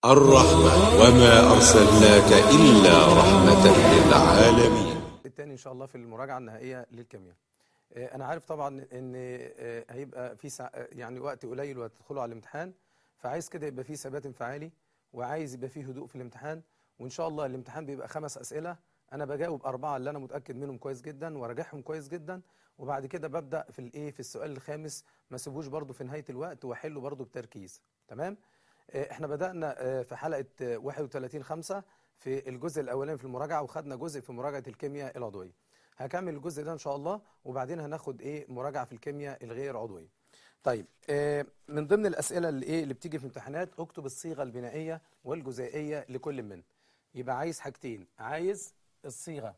الرحمة وما أرسلناك إلا رحمة للعالمين التاني ان شاء الله في المراجعه النهائيه للكيمياء آه، انا عارف طبعا ان آه، هيبقى في سع... آه، يعني وقت قليل وهتدخلوا على الامتحان فعايز كده يبقى فيه ثبات انفعالي وعايز يبقى فيه هدوء في الامتحان وان شاء الله الامتحان بيبقى خمس اسئله انا بجاوب اربعه اللي انا متاكد منهم كويس جدا وراجعهم كويس جدا وبعد كده ببدا في الايه في السؤال الخامس ما سيبوش برضو في نهايه الوقت واحله برضو بتركيز تمام آه، احنا بدانا آه، في حلقه آه، 31 5 في الجزء الاولاني في المراجعه وخدنا جزء في مراجعه الكيمياء العضويه هكمل الجزء ده ان شاء الله وبعدين هناخد ايه مراجعه في الكيمياء الغير عضويه طيب آه، من ضمن الاسئله اللي ايه اللي بتيجي في الامتحانات اكتب الصيغه البنائيه والجزيئيه لكل من يبقى عايز حاجتين عايز الصيغه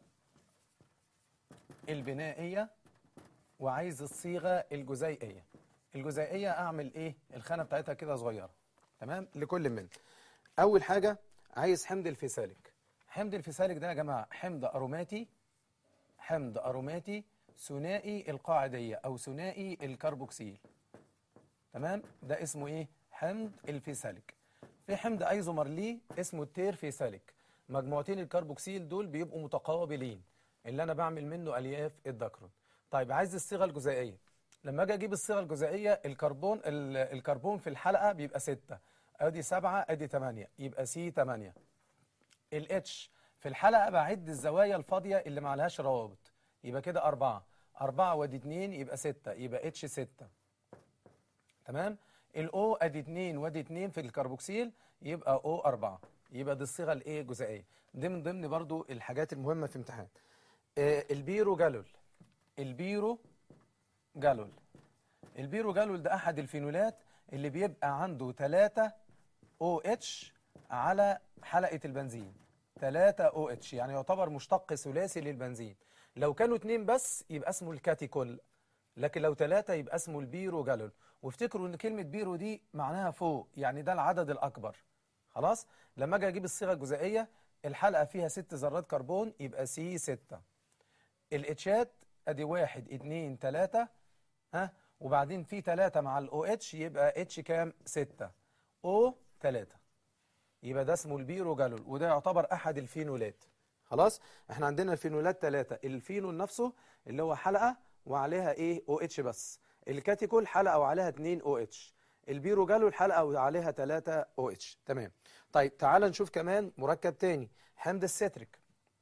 البنائيه وعايز الصيغه الجزيئيه الجزيئيه اعمل ايه الخانه بتاعتها كده صغيره تمام لكل من اول حاجه عايز حمض الفيساليك حمض الفيساليك ده يا جماعه حمض اروماتي حمض اروماتي ثنائي القاعديه او ثنائي الكربوكسيل تمام ده اسمه ايه حمض الفيساليك في حمض ايزومر ليه اسمه التير فيساليك مجموعتين الكربوكسيل دول بيبقوا متقابلين اللي انا بعمل منه الياف الدكرون طيب عايز الصيغه الجزيئيه لما اجي اجيب الصيغه الجزيئيه الكربون ال- الكربون في الحلقه بيبقى 6 ادي 7 ادي 8 يبقى سي 8 الاتش في الحلقه بعد الزوايا الفاضيه اللي ما عليهاش روابط يبقى كده 4 4 وادي 2 يبقى 6 يبقى اتش 6 تمام الاو ادي 2 وادي 2 في الكربوكسيل يبقى او 4 يبقى دي الصيغه الايه الجزيئيه دي من ضمن برضو الحاجات المهمه في امتحان آه البيرو جالول البيرو جالول البيرو جالول ده احد الفينولات اللي بيبقى عنده 3 او اتش على حلقه البنزين 3 او اتش يعني يعتبر مشتق ثلاثي للبنزين لو كانوا اتنين بس يبقى اسمه الكاتيكول لكن لو ثلاثة يبقى اسمه البيرو جالول وافتكروا ان كلمة بيرو دي معناها فوق يعني ده العدد الأكبر خلاص لما اجي اجيب الصيغة الجزيئية الحلقة فيها ست ذرات كربون يبقى سي ستة الاتشات ادي واحد اتنين تلاتة ها وبعدين في تلاتة مع الاو اتش يبقى اتش كام ستة او تلاتة يبقى ده اسمه البيرو جالول وده يعتبر احد الفينولات خلاص احنا عندنا الفينولات ثلاثة الفينول نفسه اللي هو حلقة وعليها ايه او اتش بس الكاتيكول حلقة وعليها 2 او اتش البيرو جالول حلقة وعليها 3 او اتش تمام طيب تعال نشوف كمان مركب تاني حمض الستريك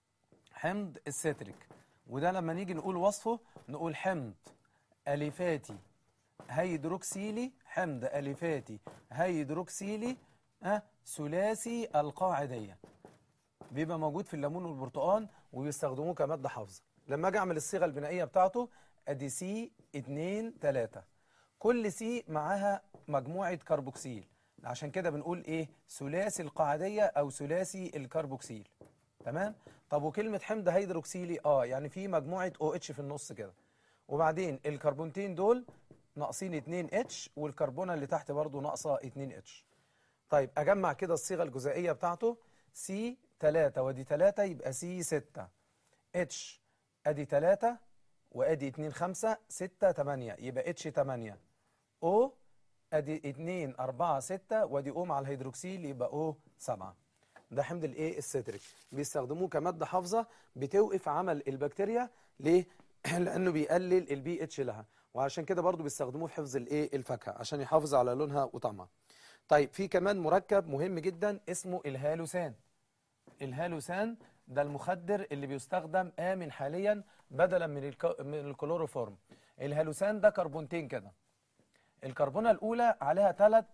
حمض الستريك وده لما نيجي نقول وصفه نقول حمض أليفاتي هيدروكسيلي حمض أليفاتي هيدروكسيلي أه ثلاثي القاعدية بيبقى موجود في الليمون والبرتقال وبيستخدموه كمادة حافظة لما اجي اعمل الصيغة البنائية بتاعته ادي سي 2 3 كل سي معاها مجموعة كربوكسيل عشان كده بنقول ايه ثلاثي القاعدية او ثلاثي الكربوكسيل تمام طب وكلمة حمض هيدروكسيلي اه يعني في مجموعة او اتش في النص كده وبعدين الكربونتين دول ناقصين 2 اتش والكربونة اللي تحت برضو ناقصة 2 اتش طيب اجمع كده الصيغة الجزيئية بتاعته سي 3 وادي 3 يبقى سي 6 اتش ادي 3 وادي 2 5 6 8 يبقى اتش 8 او ادي 2 4 6 وادي او مع الهيدروكسيل يبقى او 7 ده حمض الايه الستريك بيستخدموه كماده حافظه بتوقف عمل البكتيريا ليه لانه بيقلل البي اتش لها وعشان كده برضو بيستخدموه في حفظ الايه الفاكهه عشان يحافظ على لونها وطعمها طيب في كمان مركب مهم جدا اسمه الهالوسان الهالوسان ده المخدر اللي بيستخدم آمن حاليا بدلا من الك... من الكلوروفورم الهالوسان ده كربونتين كده الكربونة الأولى عليها ثلاث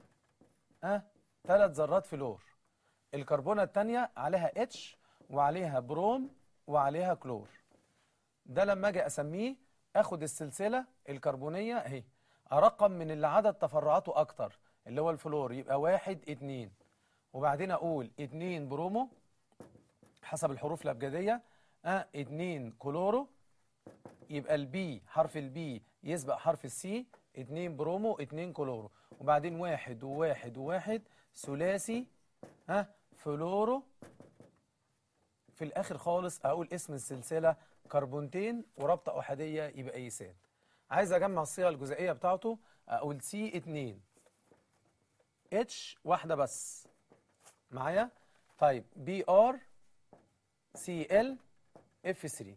أه ثلاث ذرات فلور الكربونة الثانية عليها اتش وعليها بروم وعليها كلور ده لما اجي اسميه اخد السلسلة الكربونية اهي ارقم من اللي عدد تفرعاته اكتر اللي هو الفلور يبقى واحد اتنين وبعدين اقول اتنين برومو حسب الحروف الابجديه اه اتنين كلورو يبقى البي حرف البي يسبق حرف السي اتنين برومو اتنين كلورو وبعدين واحد وواحد وواحد ثلاثي ها فلورو في الاخر خالص اقول اسم السلسله كربونتين ورابطه احاديه يبقى ايسان عايز اجمع الصيغه الجزيئيه بتاعته اقول سي 2 اتش واحده بس معايا طيب بي ار سي ال اف 3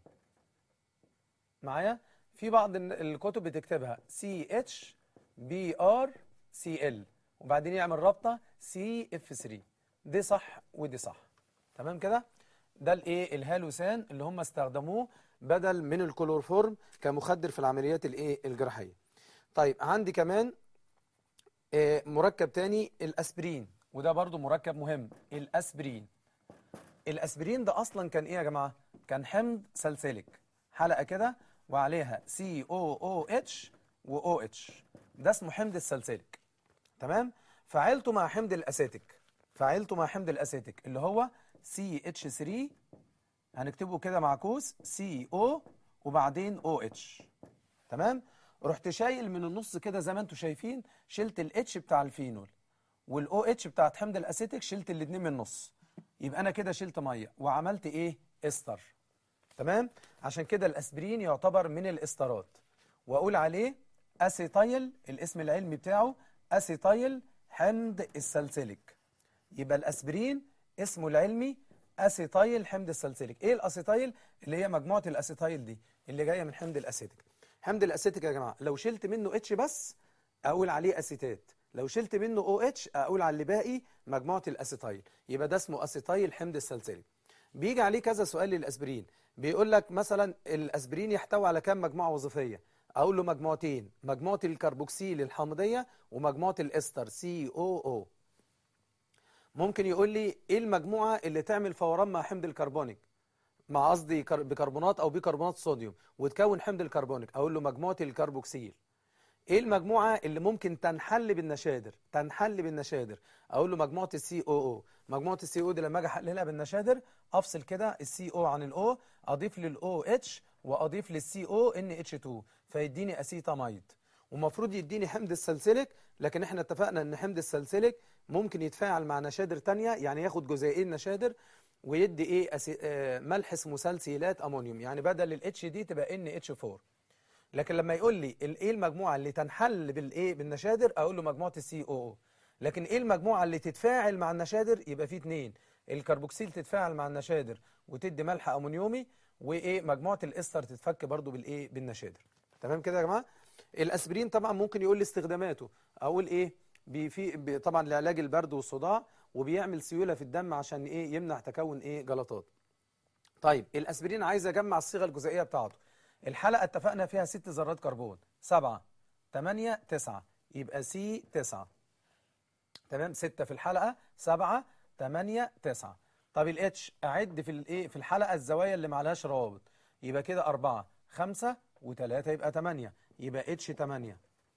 معايا في بعض ال- الكتب بتكتبها سي اتش بي ار سي ال وبعدين يعمل رابطه سي اف 3 دي صح ودي صح تمام كده ده الايه الهالوسان اللي هم استخدموه بدل من الكلورفورم كمخدر في العمليات الايه الجراحيه طيب عندي كمان آه، مركب تاني الاسبرين وده برضو مركب مهم الاسبرين الاسبرين ده اصلا كان ايه يا جماعه كان حمض سلسلك حلقه كده وعليها سي او او اتش و او اتش ده اسمه حمض السلسلك تمام فعيلته مع حمض الاسيتيك فعيلته مع حمض الاسيتيك اللي هو سي اتش 3 هنكتبه كده معكوس سي او وبعدين او اتش تمام رحت شايل من النص كده زي ما انتم شايفين شلت الاتش بتاع الفينول والاو اتش بتاعت حمض الاسيتيك شلت الاثنين من النص يبقى انا كده شلت ميه وعملت ايه استر تمام عشان كده الاسبرين يعتبر من الاسترات واقول عليه اسيتايل الاسم العلمي بتاعه اسيتايل حمض السلسلك يبقى الاسبرين اسمه العلمي اسيتايل حمض السلسلك ايه الاسيتايل اللي هي مجموعه الاسيتايل دي اللي جايه من حمض الاسيتيك حمض الاسيتيك يا جماعه لو شلت منه اتش بس اقول عليه اسيتات لو شلت منه او اتش اقول على اللي باقي مجموعه الاسيتايل يبقى ده اسمه اسيتايل حمض السلسلك بيجي عليه كذا سؤال للاسبرين بيقول لك مثلا الاسبرين يحتوي على كام مجموعه وظيفيه اقول له مجموعتين مجموعه الكربوكسيل الحامضيه ومجموعه الاستر سي او او ممكن يقول لي ايه المجموعه اللي تعمل فوران مع حمض الكربونيك مع قصدي كر- بيكربونات او بيكربونات صوديوم وتكون حمض الكربونيك اقول له مجموعه الكربوكسيل ايه المجموعه اللي ممكن تنحل بالنشادر تنحل بالنشادر اقول له مجموعه السي او او مجموعه السي او دي لما اجي احللها بالنشادر افصل كده السي او عن الاو اضيف للاو اتش واضيف للسي او ان اتش 2 فيديني اسيتاميد ومفروض يديني حمض السلسلك لكن احنا اتفقنا ان حمض السلسلك ممكن يتفاعل مع نشادر تانية يعني ياخد جزيئين نشادر ويدي ايه أسي... آه ملح اسمه سلسيلات امونيوم يعني بدل الاتش دي تبقى ان اتش 4 لكن لما يقول لي ال- ايه المجموعه اللي تنحل بالايه بالنشادر اقول له مجموعه السي او او لكن ايه المجموعه اللي تتفاعل مع النشادر يبقى في اتنين الكربوكسيل تتفاعل مع النشادر وتدي ملح امونيومي وايه مجموعه الاستر تتفك برضو بالايه بالنشادر تمام كده يا جماعه الاسبرين طبعا ممكن يقول لي استخداماته اقول ايه بي في بي طبعا لعلاج البرد والصداع وبيعمل سيوله في الدم عشان ايه يمنع تكون ايه جلطات طيب الاسبرين عايز اجمع الصيغه الجزيئيه بتاعته الحلقه اتفقنا فيها ست ذرات كربون سبعة تمانية تسعة يبقى سي تسعة تمام ستة في الحلقة سبعة تمانية تسعة طب الاتش اعد في الايه في الحلقة الزوايا اللي معلهاش روابط يبقى كده أربعة خمسة وتلاتة يبقى تمانية يبقى اتش تمانية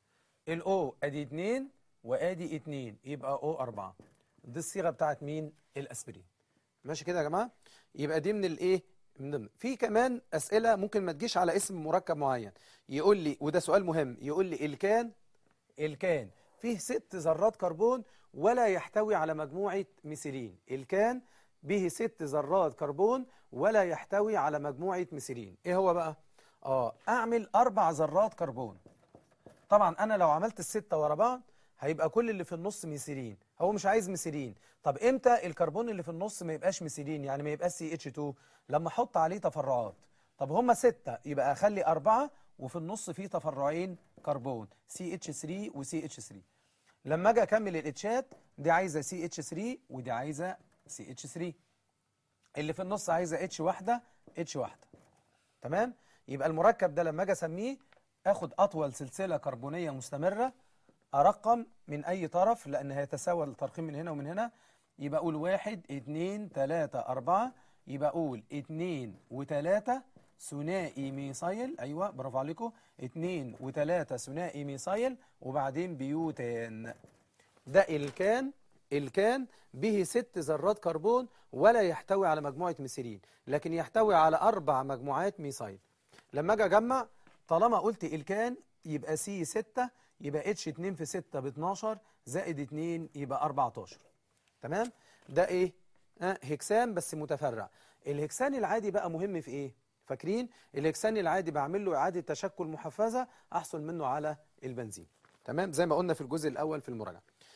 الاو ادي اتنين وادي اتنين يبقى او أربعة دي الصيغة بتاعت مين الاسبرين ماشي كده يا جماعة يبقى دي من الايه من ضمن في كمان اسئله ممكن ما تجيش على اسم مركب معين يقول لي وده سؤال مهم يقول لي الكان الكان فيه ست ذرات كربون ولا يحتوي على مجموعه ميثيلين الكان به ست ذرات كربون ولا يحتوي على مجموعه ميثيلين ايه هو بقى اه اعمل اربع ذرات كربون طبعا انا لو عملت الستة ورا بعض هيبقى كل اللي في النص ميثيلين هو مش عايز ميثيلين طب امتى الكربون اللي في النص ما يبقاش ميثيلين يعني ما يبقاش سي اتش 2 لما احط عليه تفرعات طب هما ستة يبقى اخلي أربعة وفي النص فيه تفرعين كربون سي اتش 3 وسي اتش 3 لما اجي اكمل الاتشات دي عايزه سي اتش 3 ودي عايزه سي اتش 3 اللي في النص عايزه اتش واحده اتش واحده تمام يبقى المركب ده لما اجي اسميه اخد اطول سلسله كربونيه مستمره ارقم من اي طرف لان هيتساوى الترقيم من هنا ومن هنا يبقى اقول واحد اتنين تلاتة اربعة يبقى اقول اتنين وتلاتة ثنائي ميثايل ايوه برافو عليكم اتنين وتلاتة ثنائي ميثايل وبعدين بيوتان ده الكان الكان به ست ذرات كربون ولا يحتوي على مجموعة ميثيلين لكن يحتوي على أربع مجموعات ميثايل لما أجي أجمع طالما قلت الكان يبقى سي 6 يبقى اتش 2 في 6 ب 12 زائد 2 يبقى 14 تمام ده ايه آه هكسان بس متفرع الهكسان العادي بقى مهم في ايه فاكرين الهكسان العادي بعمل له اعاده تشكل محفزه احصل منه على البنزين تمام زي ما قلنا في الجزء الاول في المراجعه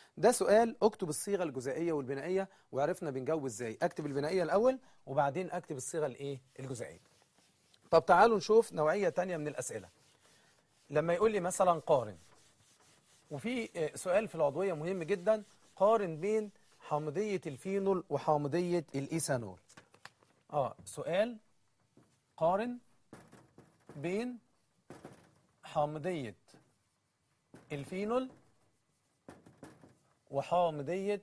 ده سؤال اكتب الصيغه الجزائيه والبنائيه وعرفنا بنجاوب ازاي اكتب البنائيه الاول وبعدين اكتب الصيغه الايه الجزائيه طب تعالوا نشوف نوعيه تانية من الاسئله لما يقول لي مثلا قارن وفي آه، سؤال في العضويه مهم جدا قارن بين حامضيه الفينول وحامضيه الايثانول اه سؤال قارن بين حامضيه الفينول وحامضيه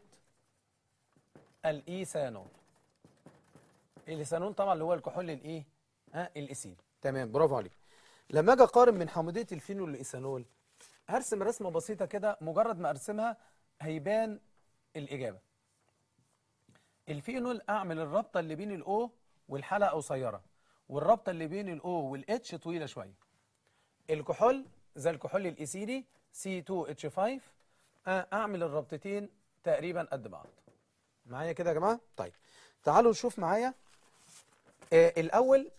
الايثانول الايثانول طبعا اللي هو الكحول الايه ها الايثيل تمام برافو عليك لما اجي اقارن من حامضيه الفينول والايثانول هرسم رسمه بسيطه كده مجرد ما ارسمها هيبان الاجابه الفينول اعمل الرابطه اللي بين الاو والحلقه قصيره والرابطه اللي بين الاو والاتش طويله شويه الكحول زي الكحول الايثيلي C2H5 آه، اعمل الرابطتين تقريبا قد بعض معايا كده يا جماعه طيب تعالوا نشوف معايا آه الاول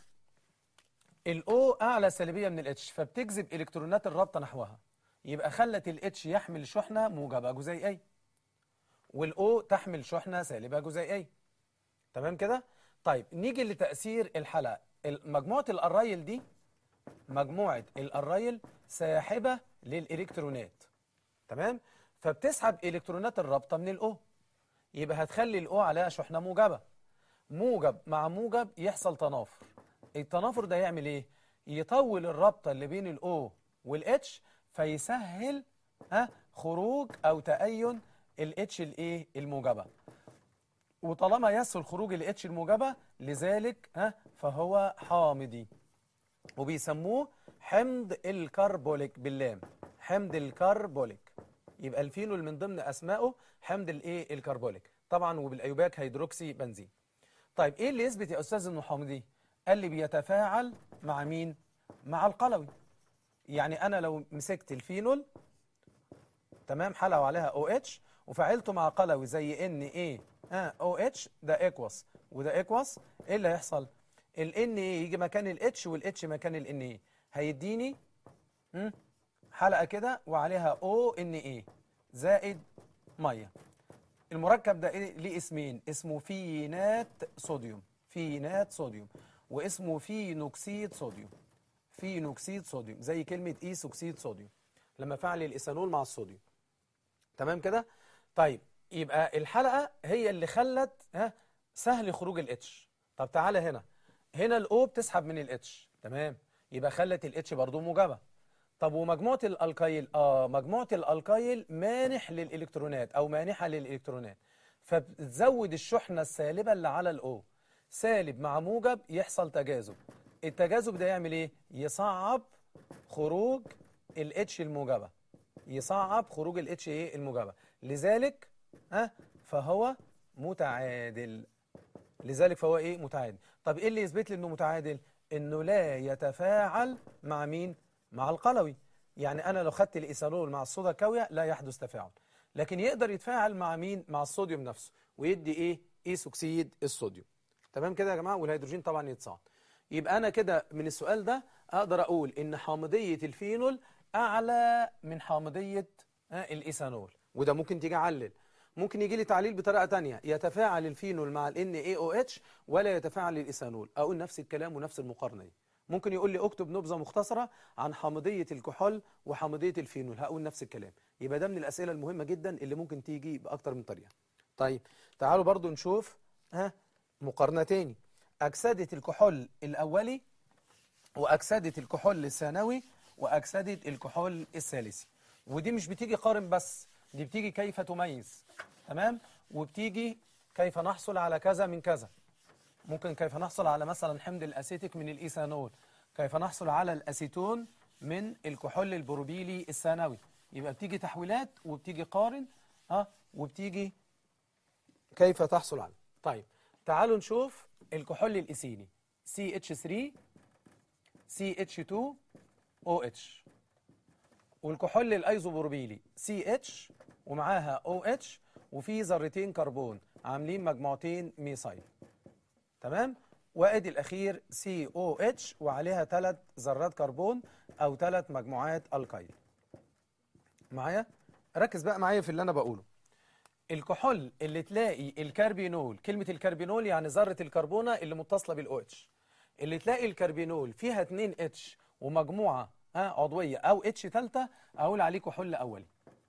الاو اعلى سالبيه من الاتش فبتجذب الكترونات الرابطه نحوها يبقى خلت الاتش يحمل شحنه موجبه جزيئيه والاو تحمل شحنه سالبه جزيئيه تمام كده طيب نيجي لتاثير الحلقه مجموعه الاريل دي مجموعه الاريل ساحبه للالكترونات تمام فبتسحب الكترونات الرابطه من الاو يبقى هتخلي الاو عليها شحنه موجبه موجب مع موجب يحصل تنافر التنافر ده يعمل ايه يطول الرابطه اللي بين الاو والاتش فيسهل ها خروج او تأين الاتش الايه الموجبه وطالما يسهل خروج الاتش الموجبه لذلك ها فهو حامضي وبيسموه حمض الكربوليك باللام حمض الكربوليك يبقى الفينول من ضمن اسمائه حمض الايه الكربوليك طبعا وبالايوباك هيدروكسي بنزين طيب ايه اللي يثبت يا استاذ انه حامضي قال لي بيتفاعل مع مين مع القلوي يعني انا لو مسكت الفينول تمام حلقه عليها او اتش وفعلته مع قلوي زي ان ايه ها او اتش ده اكوس وده اكوس ايه اللي هيحصل الان ايه يجي مكان الاتش والاتش مكان الان ايه هيديني مم، حلقه كده وعليها او ان ايه زائد ميه المركب ده إيه؟ ليه اسمين اسمه فينات صوديوم فينات صوديوم واسمه فينوكسيد صوديوم فينوكسيد صوديوم زي كلمة ايس اكسيد صوديوم لما فعل الايثانول مع الصوديوم تمام كده طيب يبقى الحلقة هي اللي خلت ها سهل خروج الاتش طب تعالى هنا هنا الاو بتسحب من الاتش تمام يبقى خلت الاتش برضو موجبة طب ومجموعة الالكايل اه مجموعة الالكايل مانح للالكترونات او مانحة للالكترونات فبتزود الشحنة السالبة اللي على الاو سالب مع موجب يحصل تجاذب التجاذب ده يعمل ايه يصعب خروج الاتش الموجبة يصعب خروج الاتش ايه الموجبة لذلك ها فهو متعادل لذلك فهو ايه متعادل طب ايه اللي يثبت لي انه متعادل انه لا يتفاعل مع مين مع القلوي يعني انا لو خدت الايثانول مع الصودا الكاويه لا يحدث تفاعل لكن يقدر يتفاعل مع مين مع الصوديوم نفسه ويدي ايه ايس اكسيد الصوديوم تمام كده يا جماعه والهيدروجين طبعا يتصاعد يبقى انا كده من السؤال ده اقدر اقول ان حامضيه الفينول اعلى من حامضيه آه، الايثانول وده ممكن تيجي علل ممكن يجي لي تعليل بطريقه تانية يتفاعل الفينول مع ال NaOH ولا يتفاعل الايثانول اقول نفس الكلام ونفس المقارنه دي ممكن يقول لي اكتب نبذه مختصره عن حامضيه الكحول وحامضيه الفينول هقول نفس الكلام يبقى ده من الاسئله المهمه جدا اللي ممكن تيجي باكتر من طريقه طيب تعالوا برضو نشوف ها مقارنه تاني اكسده الكحول الاولي واكسده الكحول الثانوي واكسده الكحول الثالثي ودي مش بتيجي قارن بس دي بتيجي كيف تميز تمام وبتيجي كيف نحصل على كذا من كذا ممكن كيف نحصل على مثلا حمض الاسيتيك من الايثانول كيف نحصل على الاسيتون من الكحول البروبيلي الثانوي يبقى بتيجي تحويلات وبتيجي قارن ها وبتيجي كيف تحصل على طيب تعالوا نشوف الكحول الايثيلي CH3 CH2 OH والكحول الايزوبروبيلي CH ومعاها OH وفي ذرتين كربون عاملين مجموعتين ميثايل تمام وادي الاخير COH وعليها ثلاث ذرات كربون او ثلاث مجموعات الكايل معايا ركز بقى معايا في اللي انا بقوله الكحول اللي تلاقي الكربينول كلمة الكربينول يعني ذرة الكربونة اللي متصلة بالاو اتش اللي تلاقي الكربينول فيها 2 اتش ومجموعة آه عضوية او اتش ثالثة اقول عليه كحول اولي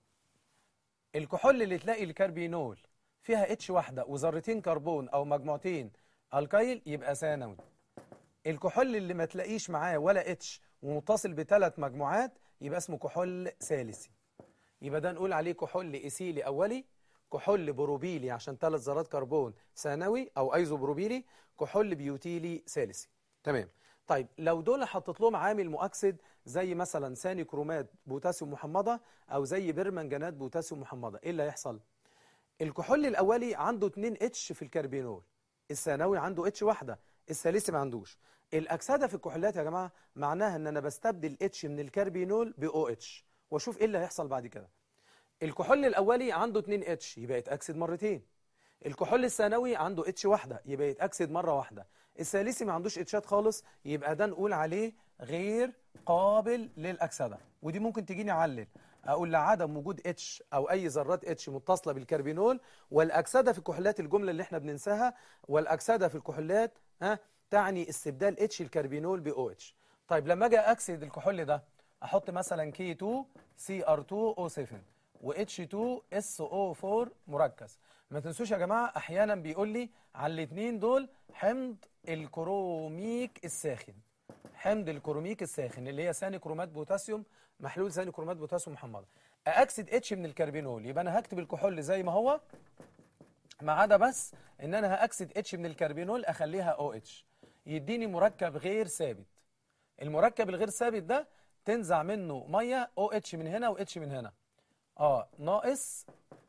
الكحول اللي تلاقي الكربينول فيها اتش واحدة وذرتين كربون او مجموعتين الكايل يبقى ثانوي الكحول اللي ما تلاقيش معاه ولا اتش ومتصل بثلاث مجموعات يبقى اسمه كحول ثالثي يبقى ده نقول عليه كحول ايثيلي اولي كحول بروبيلي عشان ثلاث ذرات كربون ثانوي او ايزو بروبيلي كحول بيوتيلي ثالثي تمام طيب لو دول حطيت لهم عامل مؤكسد زي مثلا ثاني كرومات بوتاسيوم محمضه او زي برمنجانات بوتاسيوم محمضه ايه اللي هيحصل الكحول الاولي عنده 2 اتش في الكربينول الثانوي عنده اتش واحده الثالثي ما عندوش الاكسده في الكحولات يا جماعه معناها ان انا بستبدل اتش من الكربينول باو اتش واشوف ايه اللي هيحصل بعد كده الكحول الاولي عنده 2 اتش يبقى يتاكسد مرتين الكحول الثانوي عنده اتش واحده يبقى يتاكسد مره واحده الثالثي ما عندوش اتشات خالص يبقى ده نقول عليه غير قابل للاكسده ودي ممكن تجيني علل اقول لعدم وجود اتش او اي ذرات اتش متصله بالكربينول والاكسده في الكحولات الجمله اللي احنا بننساها والاكسده في الكحولات ها تعني استبدال اتش الكربينول باو اتش طيب لما اجي اكسد الكحول ده احط مثلا كي 2 سي ار 2 او 7 و اتش 2 اس او 4 مركز ما تنسوش يا جماعه احيانا بيقول لي على الاثنين دول حمض الكروميك الساخن حمض الكروميك الساخن اللي هي ثاني كرومات بوتاسيوم محلول ثاني كرومات بوتاسيوم محمضه اكسد اتش من الكربينول يبقى انا هكتب الكحول زي ما هو ما عدا بس ان انا هاكسد اتش من الكربينول اخليها او اتش يديني مركب غير ثابت المركب الغير ثابت ده تنزع منه ميه او اتش من هنا واتش من هنا اه ناقص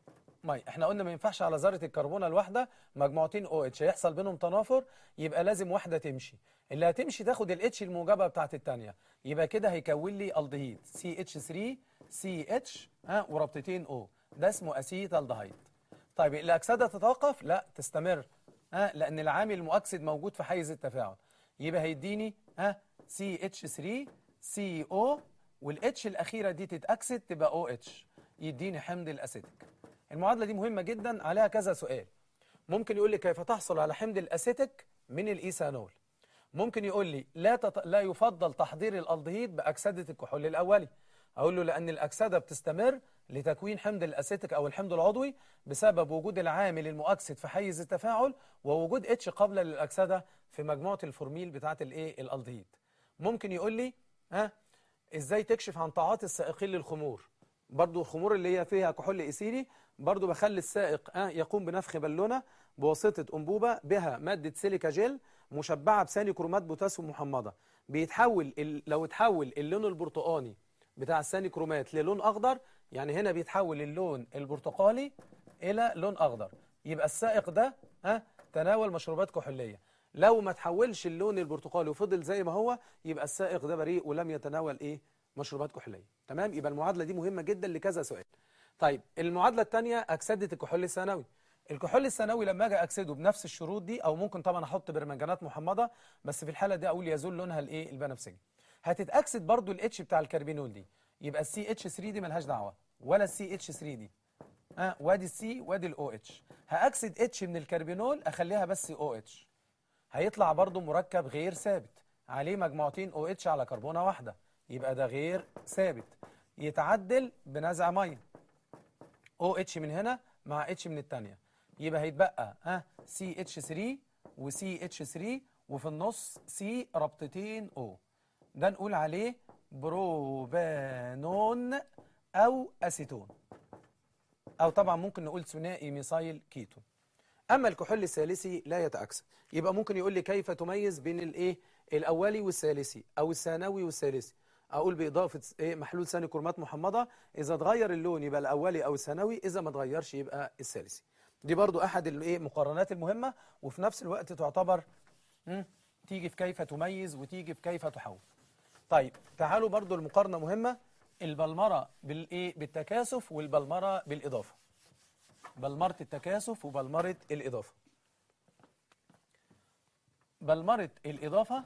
ميه احنا قلنا ما ينفعش على ذره الكربونه الواحده مجموعتين او اتش هيحصل بينهم تنافر يبقى لازم واحده تمشي اللي هتمشي تاخد الاتش الموجبه بتاعت الثانيه يبقى كده هيكون لي الدهيد سي اتش 3 سي اتش ها وربطتين او ده اسمه اسيتالدهيد طيب الاكسده تتوقف لا تستمر ها لان العامل المؤكسد موجود في حيز التفاعل يبقى هيديني ها سي اتش 3 سي او والاتش الاخيره دي تتاكسد تبقى او اتش يديني حمض الاسيتيك المعادله دي مهمه جدا عليها كذا سؤال ممكن يقول لي كيف تحصل على حمض الاسيتيك من الايثانول ممكن يقول لي لا تط... لا يفضل تحضير الالدهيد باكسده الكحول الاولي اقول له لان الاكسده بتستمر لتكوين حمض الاسيتيك او الحمض العضوي بسبب وجود العامل المؤكسد في حيز التفاعل ووجود اتش قبل للاكسده في مجموعه الفورميل بتاعه الايه الالدهيد ممكن يقول لي ها ازاي تكشف عن تعاطي السائقين للخمور برضو الخمور اللي هي فيها كحول ايثيلي برضو بخلي السائق اه يقوم بنفخ بالونه بواسطه انبوبه بها ماده سيليكا جيل مشبعه بثاني كرومات بوتاسيوم محمضه بيتحول ال... لو اتحول اللون البرتقاني بتاع الثاني كرومات للون اخضر يعني هنا بيتحول اللون البرتقالي الى لون اخضر يبقى السائق ده ها تناول مشروبات كحوليه لو ما تحولش اللون البرتقالي وفضل زي ما هو يبقى السائق ده بريء ولم يتناول ايه مشروبات كحوليه تمام يبقى المعادله دي مهمه جدا لكذا سؤال طيب المعادله الثانيه اكسده الكحول الثانوي الكحول الثانوي لما اجي اكسده بنفس الشروط دي او ممكن طبعا احط برمنجانات محمضه بس في الحاله دي اقول يزول لونها الايه البنفسجي هتتاكسد برضو الاتش بتاع الكربينول دي يبقى السي اتش 3 دي ملهاش دعوه ولا السي اتش 3 دي اه وادي السي وادي الاو اتش هاكسد اتش من الكربينول اخليها بس او اتش هيطلع برضو مركب غير ثابت عليه مجموعتين او اتش على كربونه واحده يبقى ده غير ثابت يتعدل بنزع ميه او اتش من هنا مع اتش من الثانيه يبقى هيتبقى ها سي اتش 3 وسي اتش 3 وفي النص سي ربطتين او ده نقول عليه بروبانون او اسيتون او طبعا ممكن نقول ثنائي ميثايل كيتو اما الكحول الثالثي لا يتاكسد يبقى ممكن يقول لي كيف تميز بين الايه الاولي والثالثي او الثانوي والثالثي اقول باضافه ايه محلول ثاني كرومات محمضه اذا اتغير اللون يبقى الاولي او الثانوي اذا ما اتغيرش يبقى الثالثي دي برضو احد الايه المقارنات المهمه وفي نفس الوقت تعتبر مم، تيجي في كيف تميز وتيجي في كيف تحول طيب تعالوا برضو المقارنه مهمه البلمره بالايه بالتكاثف والبلمره بالاضافه بلمره التكاثف وبلمره الاضافه بلمره الاضافه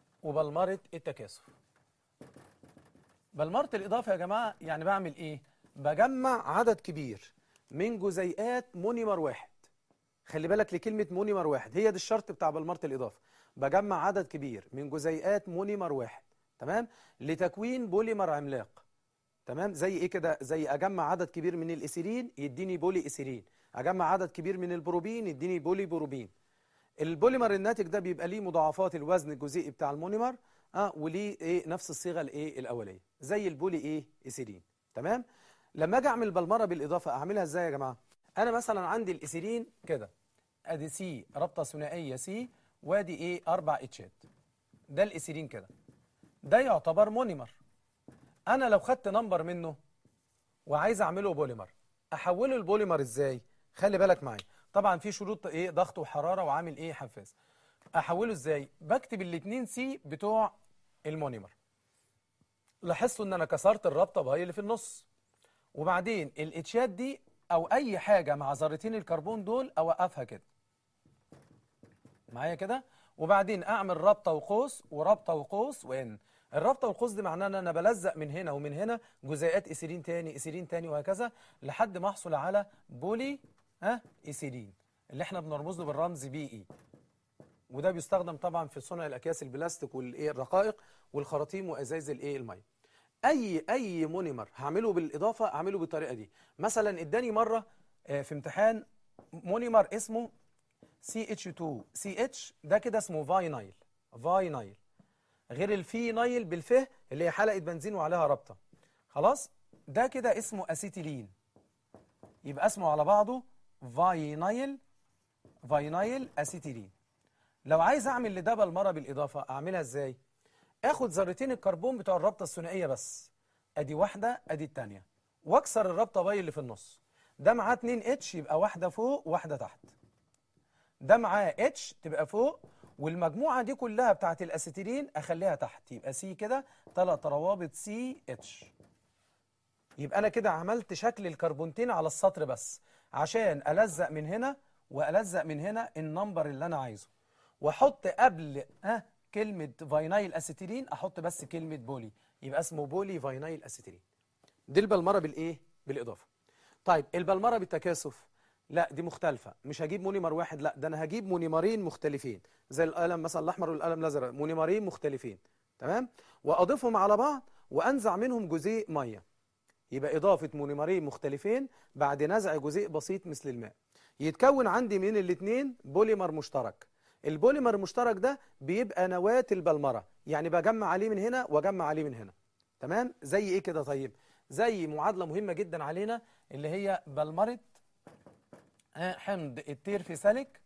وبلمره التكاثف بلمره الاضافه يا جماعه يعني بعمل ايه بجمع عدد كبير من جزيئات مونيمر واحد خلي بالك لكلمة مونيمر واحد هي دي الشرط بتاع بلمرة الإضافة بجمع عدد كبير من جزيئات مونيمر واحد تمام لتكوين بوليمر عملاق تمام زي ايه كده زي اجمع عدد كبير من الاسيرين يديني بولي اسيرين اجمع عدد كبير من البروبين يديني بولي بروبين البوليمر الناتج ده بيبقى ليه مضاعفات الوزن الجزيئي بتاع المونيمر اه وليه ايه نفس الصيغه الايه الاوليه زي البولي ايه اسيرين تمام لما اجي اعمل بلمره بالاضافه اعملها ازاي يا جماعه انا مثلا عندي الاسيرين كده ادي سي رابطه ثنائيه سي وادي ايه اربع اتشات ده الاسيرين كده ده يعتبر مونيمر انا لو خدت نمبر منه وعايز اعمله بوليمر احوله البوليمر ازاي خلي بالك معايا طبعا في شروط ايه ضغط وحراره وعامل ايه حفاز احوله ازاي بكتب الاثنين سي بتوع المونيمر لاحظتوا ان انا كسرت الرابطه بهاي اللي في النص وبعدين الاتشات دي او اي حاجه مع ذرتين الكربون دول اوقفها كده معايا كده وبعدين اعمل رابطه وقوس ورابطه وقوس وان الرابطه والقوس دي معناها ان انا بلزق من هنا ومن هنا جزيئات اسيرين تاني اسيرين تاني وهكذا لحد ما احصل على بولي ها اسيرين اللي احنا بنرمز له بالرمز بي اي وده بيستخدم طبعا في صنع الاكياس البلاستيك والايه الرقائق والخراطيم وازايز الايه الميه اي اي مونيمر هعمله بالاضافه اعمله بالطريقه دي مثلا اداني مره آه، في امتحان مونيمر اسمه CH2 CH ده كده اسمه فاينايل فاينايل غير الفينايل بالفه اللي هي حلقه بنزين وعليها رابطه خلاص ده كده اسمه اسيتيلين يبقى اسمه على بعضه فاينايل فاينايل اسيتيلين لو عايز اعمل لده بالمره بالاضافه اعملها ازاي اخد ذرتين الكربون بتوع الرابطه الثنائيه بس ادي واحده ادي الثانيه واكسر الرابطه باي اللي في النص ده معاه 2 اتش يبقى واحده فوق واحده تحت ده معاه اتش تبقى فوق والمجموعه دي كلها بتاعت الاسيتيلين اخليها تحت يبقى سي كده ثلاث روابط سي اتش يبقى انا كده عملت شكل الكربونتين على السطر بس عشان الزق من هنا والزق من هنا النمبر اللي انا عايزه واحط قبل ها كلمه فاينايل اسيتيلين احط بس كلمه بولي يبقى اسمه بولي فاينايل اسيتيلين دي البلمره بالايه بالاضافه طيب البلمره بالتكاثف لا دي مختلفة مش هجيب مونيمر واحد لا ده انا هجيب مونيمرين مختلفين زي القلم مثلا الاحمر والقلم الازرق مونيمرين مختلفين تمام واضيفهم على بعض وانزع منهم جزيء ميه يبقى اضافة مونيمرين مختلفين بعد نزع جزيء بسيط مثل الماء يتكون عندي من الاثنين بوليمر مشترك البوليمر المشترك ده بيبقى نواة البلمرة يعني بجمع عليه من هنا واجمع عليه من هنا تمام زي ايه كده طيب زي معادلة مهمة جدا علينا اللي هي بلمرة آه، حمض التير في سلك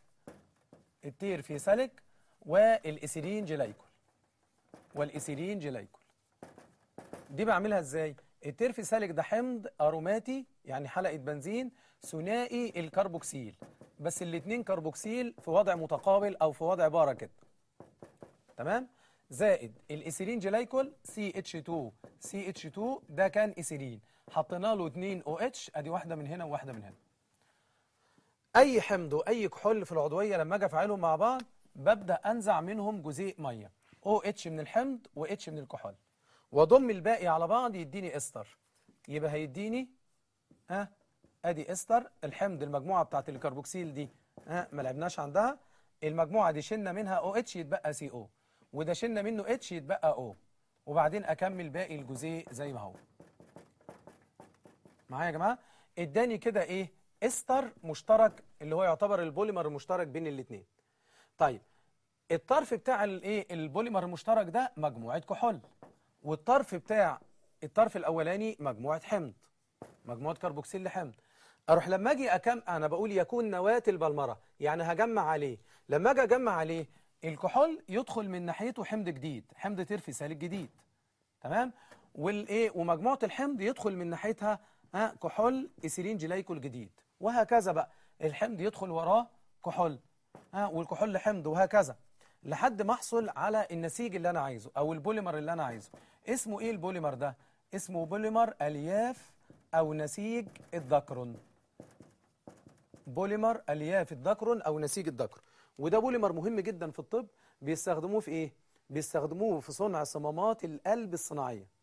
التير في سلك والإسيلين جلايكول والإسيلين جلايكول دي بعملها ازاي التير في سالك ده حمض اروماتي يعني حلقه بنزين ثنائي الكربوكسيل بس الاتنين كربوكسيل في وضع متقابل او في وضع بارة كده تمام زائد الاسيلين جلايكول CH2 CH2 ده كان اسيلين حطينا له 2 OH ادي واحده من هنا وواحده من هنا اي حمض واي كحول في العضويه لما اجي افعلهم مع بعض ببدا انزع منهم جزيء ميه OH من الحمض واتش من الكحول واضم الباقي على بعض يديني استر يبقى هيديني ها ادي استر الحمض المجموعه بتاعت الكربوكسيل دي ها ما لعبناش عندها المجموعه دي شلنا منها او اتش يتبقى سي او وده شلنا منه اتش يتبقى او وبعدين اكمل باقي الجزيء زي ما هو معايا يا جماعه اداني كده ايه استر مشترك اللي هو يعتبر البوليمر المشترك بين الاثنين طيب الطرف بتاع الايه البوليمر المشترك ده مجموعه كحول والطرف بتاع الطرف الاولاني مجموعه حمض مجموعه كربوكسيل حمض اروح لما اجي اكم انا بقول يكون نواه البلمره يعني هجمع عليه لما اجي اجمع عليه الكحول يدخل من ناحيته حمض جديد حمض ترفي سالك جديد تمام والايه ومجموعه الحمض يدخل من ناحيتها ها كحول ايثيلين جلايكول جديد وهكذا بقى الحمض يدخل وراه كحول ها والكحول حمض وهكذا لحد ما احصل على النسيج اللي انا عايزه او البوليمر اللي انا عايزه اسمه ايه البوليمر ده اسمه بوليمر الياف او نسيج الذكرون بوليمر الياف الذكرون او نسيج الذكر وده بوليمر مهم جدا في الطب بيستخدموه في ايه بيستخدموه في صنع صمامات القلب الصناعيه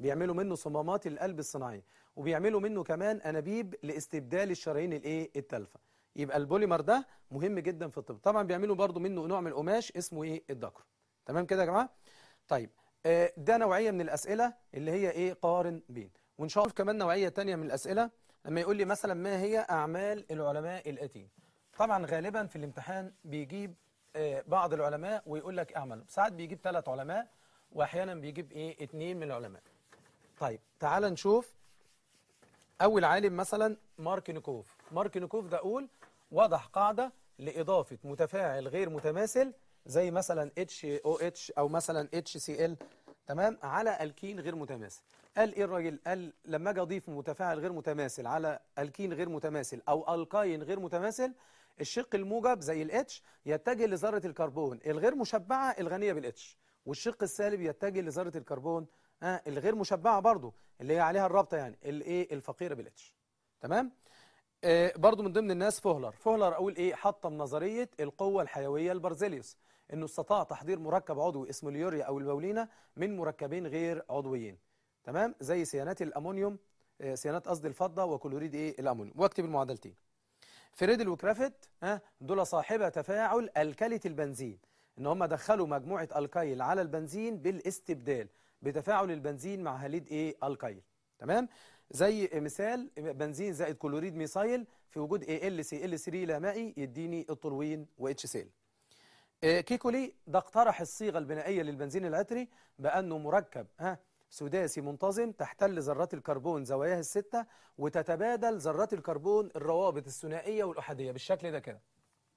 بيعملوا منه صمامات القلب الصناعيه وبيعملوا منه كمان انابيب لاستبدال الشرايين الايه التالفه يبقى البوليمر ده مهم جدا في الطب طبعا بيعملوا برضو منه نوع من القماش اسمه ايه الدكر تمام كده يا جماعه طيب آه، ده نوعيه من الاسئله اللي هي ايه قارن بين وان شاء الله كمان نوعيه تانية من الاسئله لما يقول لي مثلا ما هي اعمال العلماء الاتين طبعا غالبا في الامتحان بيجيب آه، بعض العلماء ويقول لك اعمل ساعات بيجيب ثلاث علماء واحيانا بيجيب ايه اتنين من العلماء طيب تعال نشوف اول عالم مثلا مارك نيكوف مارك نيكوف ده اقول وضح قاعده لاضافه متفاعل غير متماثل زي مثلا HOH او مثلا HCl تمام على الكين غير متماثل قال ايه الراجل قال لما اجي اضيف متفاعل غير متماثل على الكين غير متماثل او الكاين غير متماثل الشق الموجب زي الاتش يتجه لذره الكربون الغير مشبعه الغنيه بالاتش والشق السالب يتجه لذره الكربون آه الغير مشبعه برضو اللي هي عليها الرابطه يعني الايه الفقيره بالاتش تمام آه برضو من ضمن الناس فوهلر فوهلر اقول ايه حطم نظريه القوه الحيويه لبرزيليوس انه استطاع تحضير مركب عضوي اسمه اليوريا او البولينا من مركبين غير عضويين تمام زي سيانات الامونيوم آه سيانات قصدي الفضه وكلوريد ايه الامونيوم واكتب المعادلتين فريدل وكرافت ها دول صاحبة تفاعل الكلة البنزين ان هم دخلوا مجموعة الكايل على البنزين بالاستبدال بتفاعل البنزين مع هاليد ايه الكايل تمام زي مثال بنزين زائد كلوريد ميثايل في وجود اي ال سي ال 3 لا مائي يديني الطولوين واتش سيل آه، كيكولي ده اقترح الصيغة البنائية للبنزين العطري بأنه مركب ها سداسي منتظم تحتل ذرات الكربون زواياه الستة وتتبادل ذرات الكربون الروابط الثنائية والأحادية بالشكل ده كده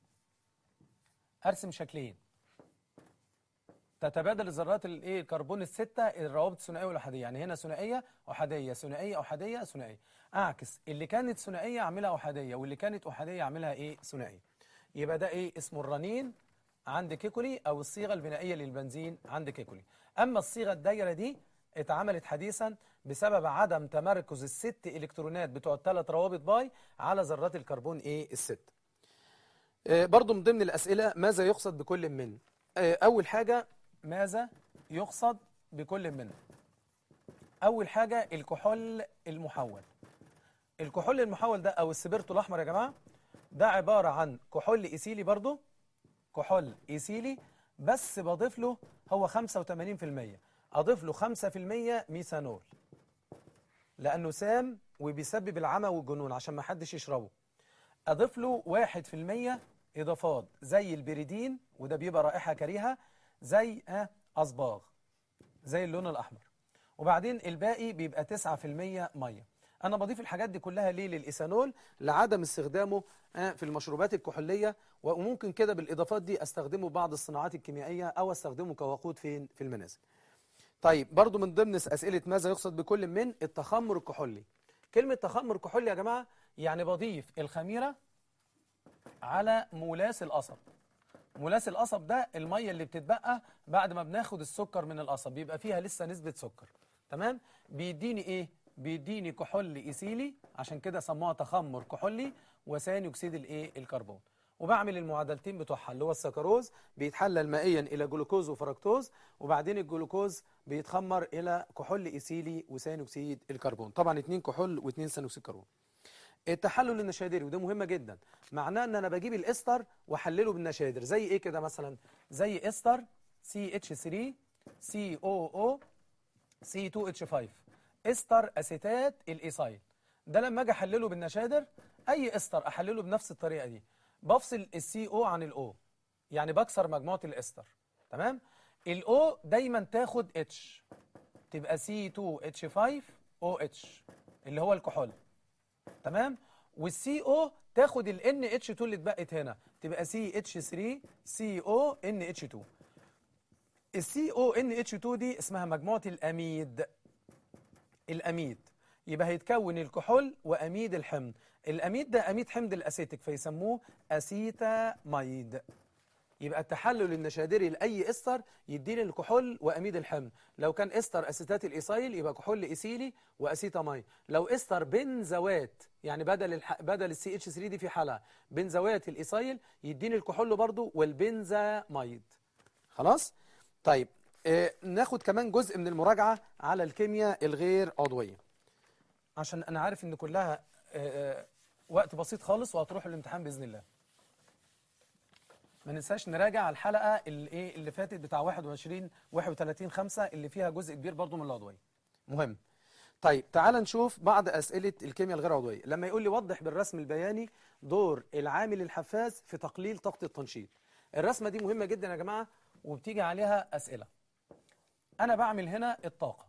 أرسم شكلين تتبادل ذرات الايه الكربون الستة الروابط الثنائية والأحادية يعني هنا ثنائية أحادية ثنائية أحادية ثنائية أعكس اللي كانت ثنائية أعملها أحادية واللي كانت أحادية أعملها إيه ثنائية يبقى ده إيه اسمه الرنين عند كيكولي أو الصيغة البنائية للبنزين عند كيكولي أما الصيغة الدايرة دي اتعملت حديثا بسبب عدم تمركز الست الكترونات بتوع الثلاث روابط باي على ذرات الكربون ايه الست آه، برضو من ضمن الأسئلة ماذا يقصد بكل من آه، أول حاجة ماذا يقصد بكل من أول حاجة الكحول المحول الكحول المحول ده أو السبيرتو الأحمر يا جماعة ده عبارة عن كحول إيثيلي برضو كحول إيثيلي بس بضيف له هو 85% أضيف له 5% ميثانول لأنه سام وبيسبب العمى والجنون عشان ما حدش يشربه أضيف له 1% إضافات زي البريدين وده بيبقى رائحة كريهة زي آه أصباغ زي اللون الأحمر وبعدين الباقي بيبقى 9% مية أنا بضيف الحاجات دي كلها ليه للإيثانول لعدم استخدامه آه في المشروبات الكحولية وممكن كده بالإضافات دي أستخدمه بعض الصناعات الكيميائية أو أستخدمه كوقود فين في المنازل طيب برضو من ضمن أسئلة ماذا يقصد بكل من التخمر الكحولي كلمة تخمر كحولي يا جماعة يعني بضيف الخميرة على مولاس القصب مولاس القصب ده المية اللي بتتبقى بعد ما بناخد السكر من القصب بيبقى فيها لسه نسبة سكر تمام بيديني ايه بيديني كحول ايثيلي عشان كده سموها تخمر كحولي وثاني اكسيد الايه الكربون وبعمل المعادلتين بتوعها اللي هو السكروز بيتحلل مائيا الى جلوكوز وفركتوز وبعدين الجلوكوز بيتخمر الى كحول ايثيلي وثاني اكسيد الكربون طبعا اتنين كحول واتنين ثاني اكسيد كربون التحلل النشادري وده مهمة جدا معناه ان انا بجيب الاستر واحلله بالنشادر زي ايه كده مثلا زي استر CH3 COO C2H5 استر اسيتات الايثايل ده لما اجي احلله بالنشادر اي استر احلله بنفس الطريقة دي بفصل السي او عن الاو يعني بكسر مجموعة الاستر تمام الاو دايما تاخد اتش تبقى C2H5OH اللي هو الكحول تمام والسي او تاخد ال NH2 اللي اتبقت هنا تبقى CH3CO NH2 السي او NH2 دي اسمها مجموعة الأميد الأميد يبقى هيتكون الكحول وأميد الحمض الأميد ده أميد حمض الأسيتيك فيسموه أسيتاميد يبقى التحلل النشادري لأي استر يديني الكحول وأميد الحمض لو كان استر أسيتات الإيثايل يبقى كحول إيثيلي وأسيتاميد لو استر بنزوات يعني بدل الح... بدل السي اتش 3 دي في حالة بنزوات الإيثايل يديني الكحول برضو والبنزاميد خلاص طيب آه، ناخد كمان جزء من المراجعة على الكيمياء الغير عضوية عشان أنا عارف إن كلها آه، آه، وقت بسيط خالص وهتروحوا الامتحان بإذن الله ما ننساش نراجع الحلقة اللي, إيه اللي فاتت بتاع 21 31 5 اللي فيها جزء كبير برضو من العضوية مهم طيب تعال نشوف بعض أسئلة الكيمياء الغير عضوية لما يقول لي وضح بالرسم البياني دور العامل الحفاز في تقليل طاقة التنشيط الرسمة دي مهمة جدا يا جماعة وبتيجي عليها أسئلة أنا بعمل هنا الطاقة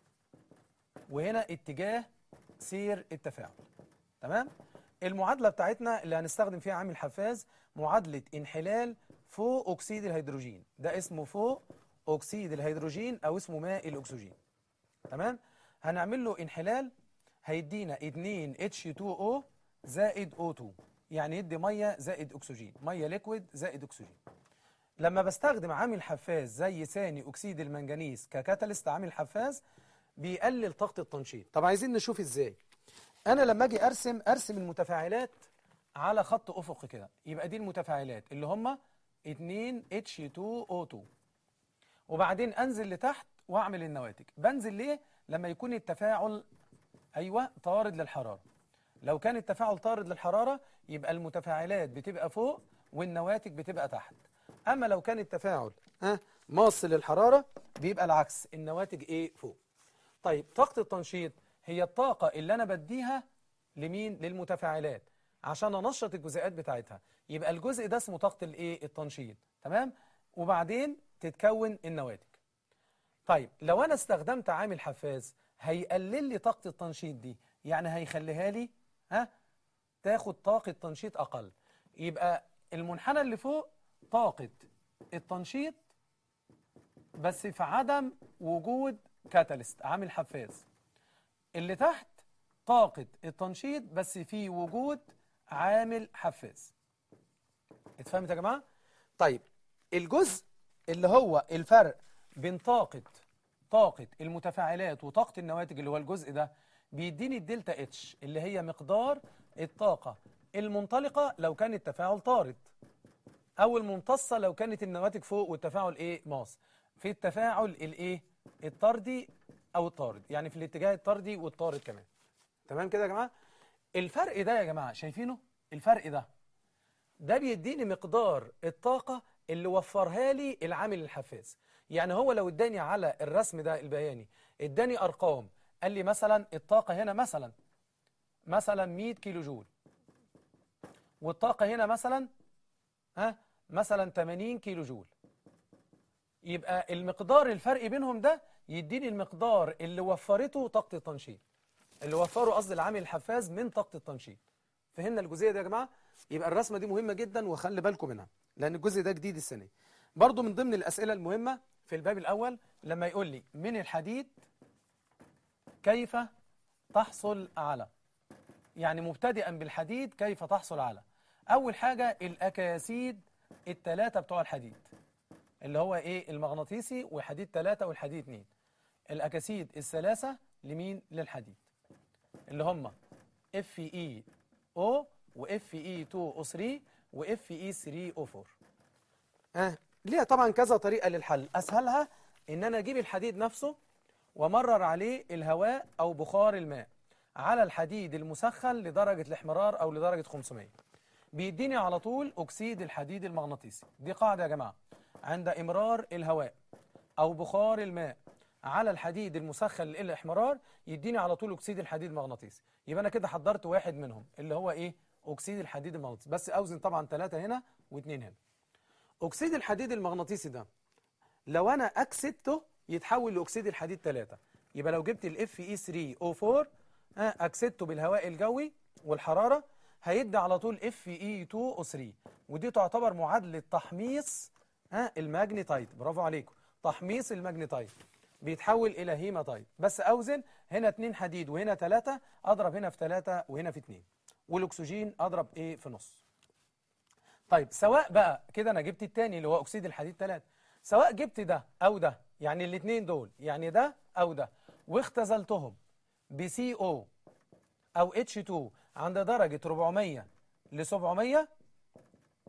وهنا اتجاه سير التفاعل تمام المعادلة بتاعتنا اللي هنستخدم فيها عامل حفاز معادلة انحلال فوق أكسيد الهيدروجين ده اسمه فوق أكسيد الهيدروجين أو اسمه ماء الأكسجين تمام هنعمل له انحلال هيدينا 2 H2O زائد O2 يعني يدي مية زائد أكسجين مية ليكويد زائد أكسجين لما بستخدم عامل حفاز زي ثاني أكسيد المنجنيز ككاتاليست عامل حفاز بيقلل طاقة التنشيط طب عايزين نشوف ازاي انا لما اجي ارسم ارسم المتفاعلات على خط افقي كده يبقى دي المتفاعلات اللي هم 2 H2O2 وبعدين انزل لتحت واعمل النواتج بنزل ليه لما يكون التفاعل ايوه طارد للحراره لو كان التفاعل طارد للحراره يبقى المتفاعلات بتبقى فوق والنواتج بتبقى تحت اما لو كان التفاعل ها ماص للحراره بيبقى العكس النواتج ايه فوق طيب طاقه التنشيط هي الطاقه اللي انا بديها لمين للمتفاعلات عشان انشط الجزيئات بتاعتها يبقى الجزء ده اسمه طاقه الايه التنشيط تمام وبعدين تتكون النواتج طيب لو انا استخدمت عامل حفاز هيقلل لي طاقه التنشيط دي يعني هيخليها لي ها تاخد طاقه تنشيط اقل يبقى المنحنى اللي فوق طاقه التنشيط بس في عدم وجود كاتاليست عامل حفاز اللي تحت طاقة التنشيط بس في وجود عامل حفاز اتفهمت يا جماعة؟ طيب الجزء اللي هو الفرق بين طاقة طاقة المتفاعلات وطاقة النواتج اللي هو الجزء ده بيديني الدلتا اتش اللي هي مقدار الطاقة المنطلقة لو كان التفاعل طارد أو الممتصة لو كانت النواتج فوق والتفاعل إيه ماس في التفاعل الإيه الطردي أو الطارد يعني في الاتجاه الطردي والطارد كمان تمام كده يا جماعة الفرق ده يا جماعة شايفينه الفرق ده ده بيديني مقدار الطاقة اللي وفرها لي العامل الحفاز يعني هو لو اداني على الرسم ده البياني اداني أرقام قال لي مثلا الطاقة هنا مثلا مثلا 100 كيلو جول والطاقة هنا مثلا ها مثلا 80 كيلو جول يبقى المقدار الفرق بينهم ده يديني المقدار اللي وفرته طاقة التنشيط اللي وفره قصدي العامل الحفاز من طاقة التنشيط فهمنا الجزئية دي يا جماعة يبقى الرسمة دي مهمة جدا وخلي بالكم منها لأن الجزء ده جديد السنة دي. برضو من ضمن الأسئلة المهمة في الباب الأول لما يقول لي من الحديد كيف تحصل على يعني مبتدئا بالحديد كيف تحصل على أول حاجة الأكاسيد التلاتة بتوع الحديد اللي هو إيه المغناطيسي وحديد تلاتة والحديد اتنين الأكاسيد الثلاثة لمين للحديد اللي هم FeO و Fe2O3 و Fe3O4 آه. ليها طبعا كذا طريقة للحل أسهلها إن أنا أجيب الحديد نفسه ومرر عليه الهواء أو بخار الماء على الحديد المسخن لدرجة الاحمرار أو لدرجة 500 بيديني على طول أكسيد الحديد المغناطيسي دي قاعدة يا جماعة عند إمرار الهواء أو بخار الماء على الحديد المسخن للاحمرار يديني على طول أكسيد الحديد المغناطيسي يبقى أنا كده حضرت واحد منهم اللي هو إيه أكسيد الحديد المغناطيسي بس أوزن طبعا ثلاثة هنا واثنين هنا أكسيد الحديد المغناطيسي ده لو أنا أكسدته يتحول لأكسيد الحديد 3 يبقى لو جبت ال Fe3O4 أكسدته بالهواء الجوي والحرارة هيدي على طول Fe2O3 ودي تعتبر معادلة تحميص ها الماجنيتايت برافو عليكم تحميص الماجنيتايت بيتحول إلى هيماتايت بس أوزن هنا 2 حديد وهنا 3 أضرب هنا في 3 وهنا في 2 والأكسجين أضرب إيه في نص طيب سواء بقى كده أنا جبت التاني اللي هو أكسيد الحديد 3 سواء جبت ده أو ده يعني الاثنين دول يعني ده أو ده واختزلتهم ب CO أو H2 عند درجة 400 ل 700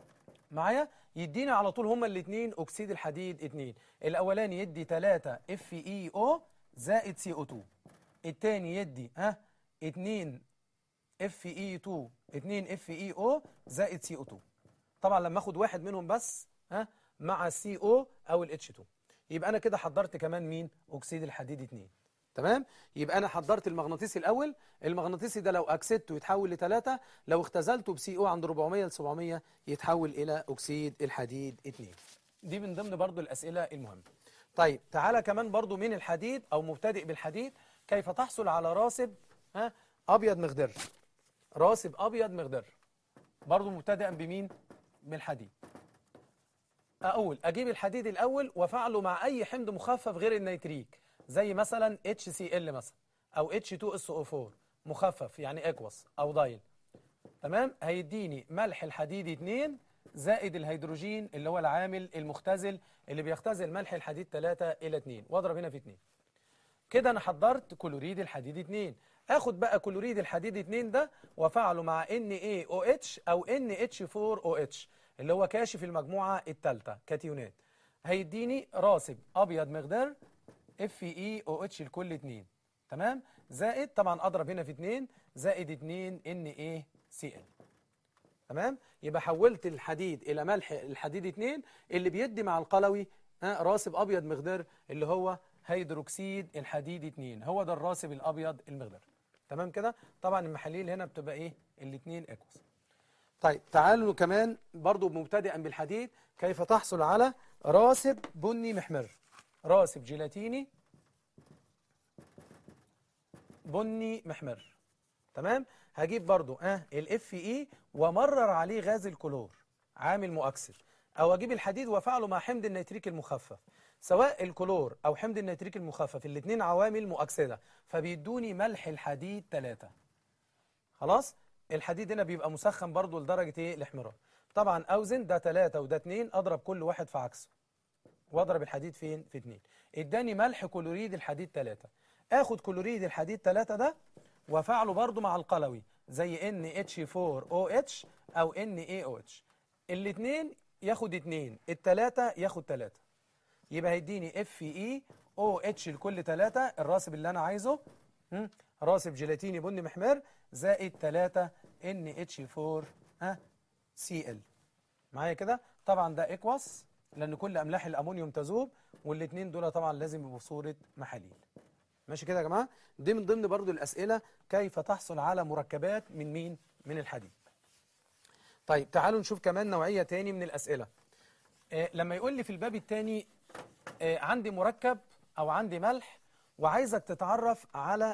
معايا يديني على طول هما الاثنين اكسيد الحديد 2 الاولاني يدي 3 اف اي او زائد سي او 2 الثاني يدي ها 2 اف اي 2 2 اف اي او زائد سي او 2 طبعا لما اخد واحد منهم بس ها مع السي او او الاتش 2 يبقى انا كده حضرت كمان مين اكسيد الحديد 2 تمام يبقى انا حضرت المغناطيسي الاول المغناطيسي ده لو اكسدته يتحول لثلاثة لو اختزلته بسي او عند 400 ل 700 يتحول الى اكسيد الحديد 2 دي من ضمن برضو الاسئله المهمه طيب تعالى كمان برضو من الحديد او مبتدئ بالحديد كيف تحصل على راسب ها ابيض مخضر راسب ابيض مخضر برضو مبتدئا بمين بالحديد اقول اجيب الحديد الاول وافعله مع اي حمض مخفف غير النيتريك زي مثلا HCl مثلا او H2SO4 مخفف يعني اكوس او دايل تمام هيديني ملح الحديد 2 زائد الهيدروجين اللي هو العامل المختزل اللي بيختزل ملح الحديد 3 الى 2 واضرب هنا في 2 كده انا حضرت كلوريد الحديد 2 اخد بقى كلوريد الحديد 2 ده وافعله مع NaOH او NH4OH اللي هو كاشف المجموعة الثالثة كاتيونات هيديني راسب ابيض مقدار اف اي او اتش لكل 2 تمام زائد طبعا اضرب هنا في 2 زائد 2 ان اي سي ال تمام يبقى حولت الحديد الى ملح الحديد 2 اللي بيدي مع القلوي ها راسب ابيض مقدار اللي هو هيدروكسيد الحديد 2 هو ده الراسب الابيض المقدار تمام كده طبعا المحاليل هنا بتبقى ايه الاثنين اكوس طيب تعالوا كمان برضو مبتدئا بالحديد كيف تحصل على راسب بني محمر راسب جيلاتيني بني محمر تمام هجيب برضو اه الاف اي ومرر عليه غاز الكلور عامل مؤكسر او اجيب الحديد وافعله مع حمض النيتريك المخفف سواء الكلور او حمض النيتريك المخفف الاثنين عوامل مؤكسده فبيدوني ملح الحديد 3 خلاص الحديد هنا بيبقى مسخن برضو لدرجه ايه الاحمرار طبعا اوزن ده 3 وده 2 اضرب كل واحد في عكسه واضرب الحديد فين في 2 اداني ملح كلوريد الحديد 3 اخد كلوريد الحديد 3 ده وافعله برضو مع القلوي زي NH4OH او NaOH الاثنين ياخد 2 الثلاثه ياخد 3 يبقى هيديني Fe OH لكل 3 الراسب اللي انا عايزه هم؟ راسب جيلاتيني بني محمر زائد 3 NH4 ها Cl معايا كده طبعا ده اكوس لان كل املاح الامونيوم تذوب والاثنين دول طبعا لازم يبقوا في صوره محاليل ماشي كده يا جماعه دي من ضمن برضو الاسئله كيف تحصل على مركبات من مين من الحديد طيب تعالوا نشوف كمان نوعيه تاني من الاسئله آه لما يقول لي في الباب الثاني آه عندي مركب او عندي ملح وعايزك تتعرف على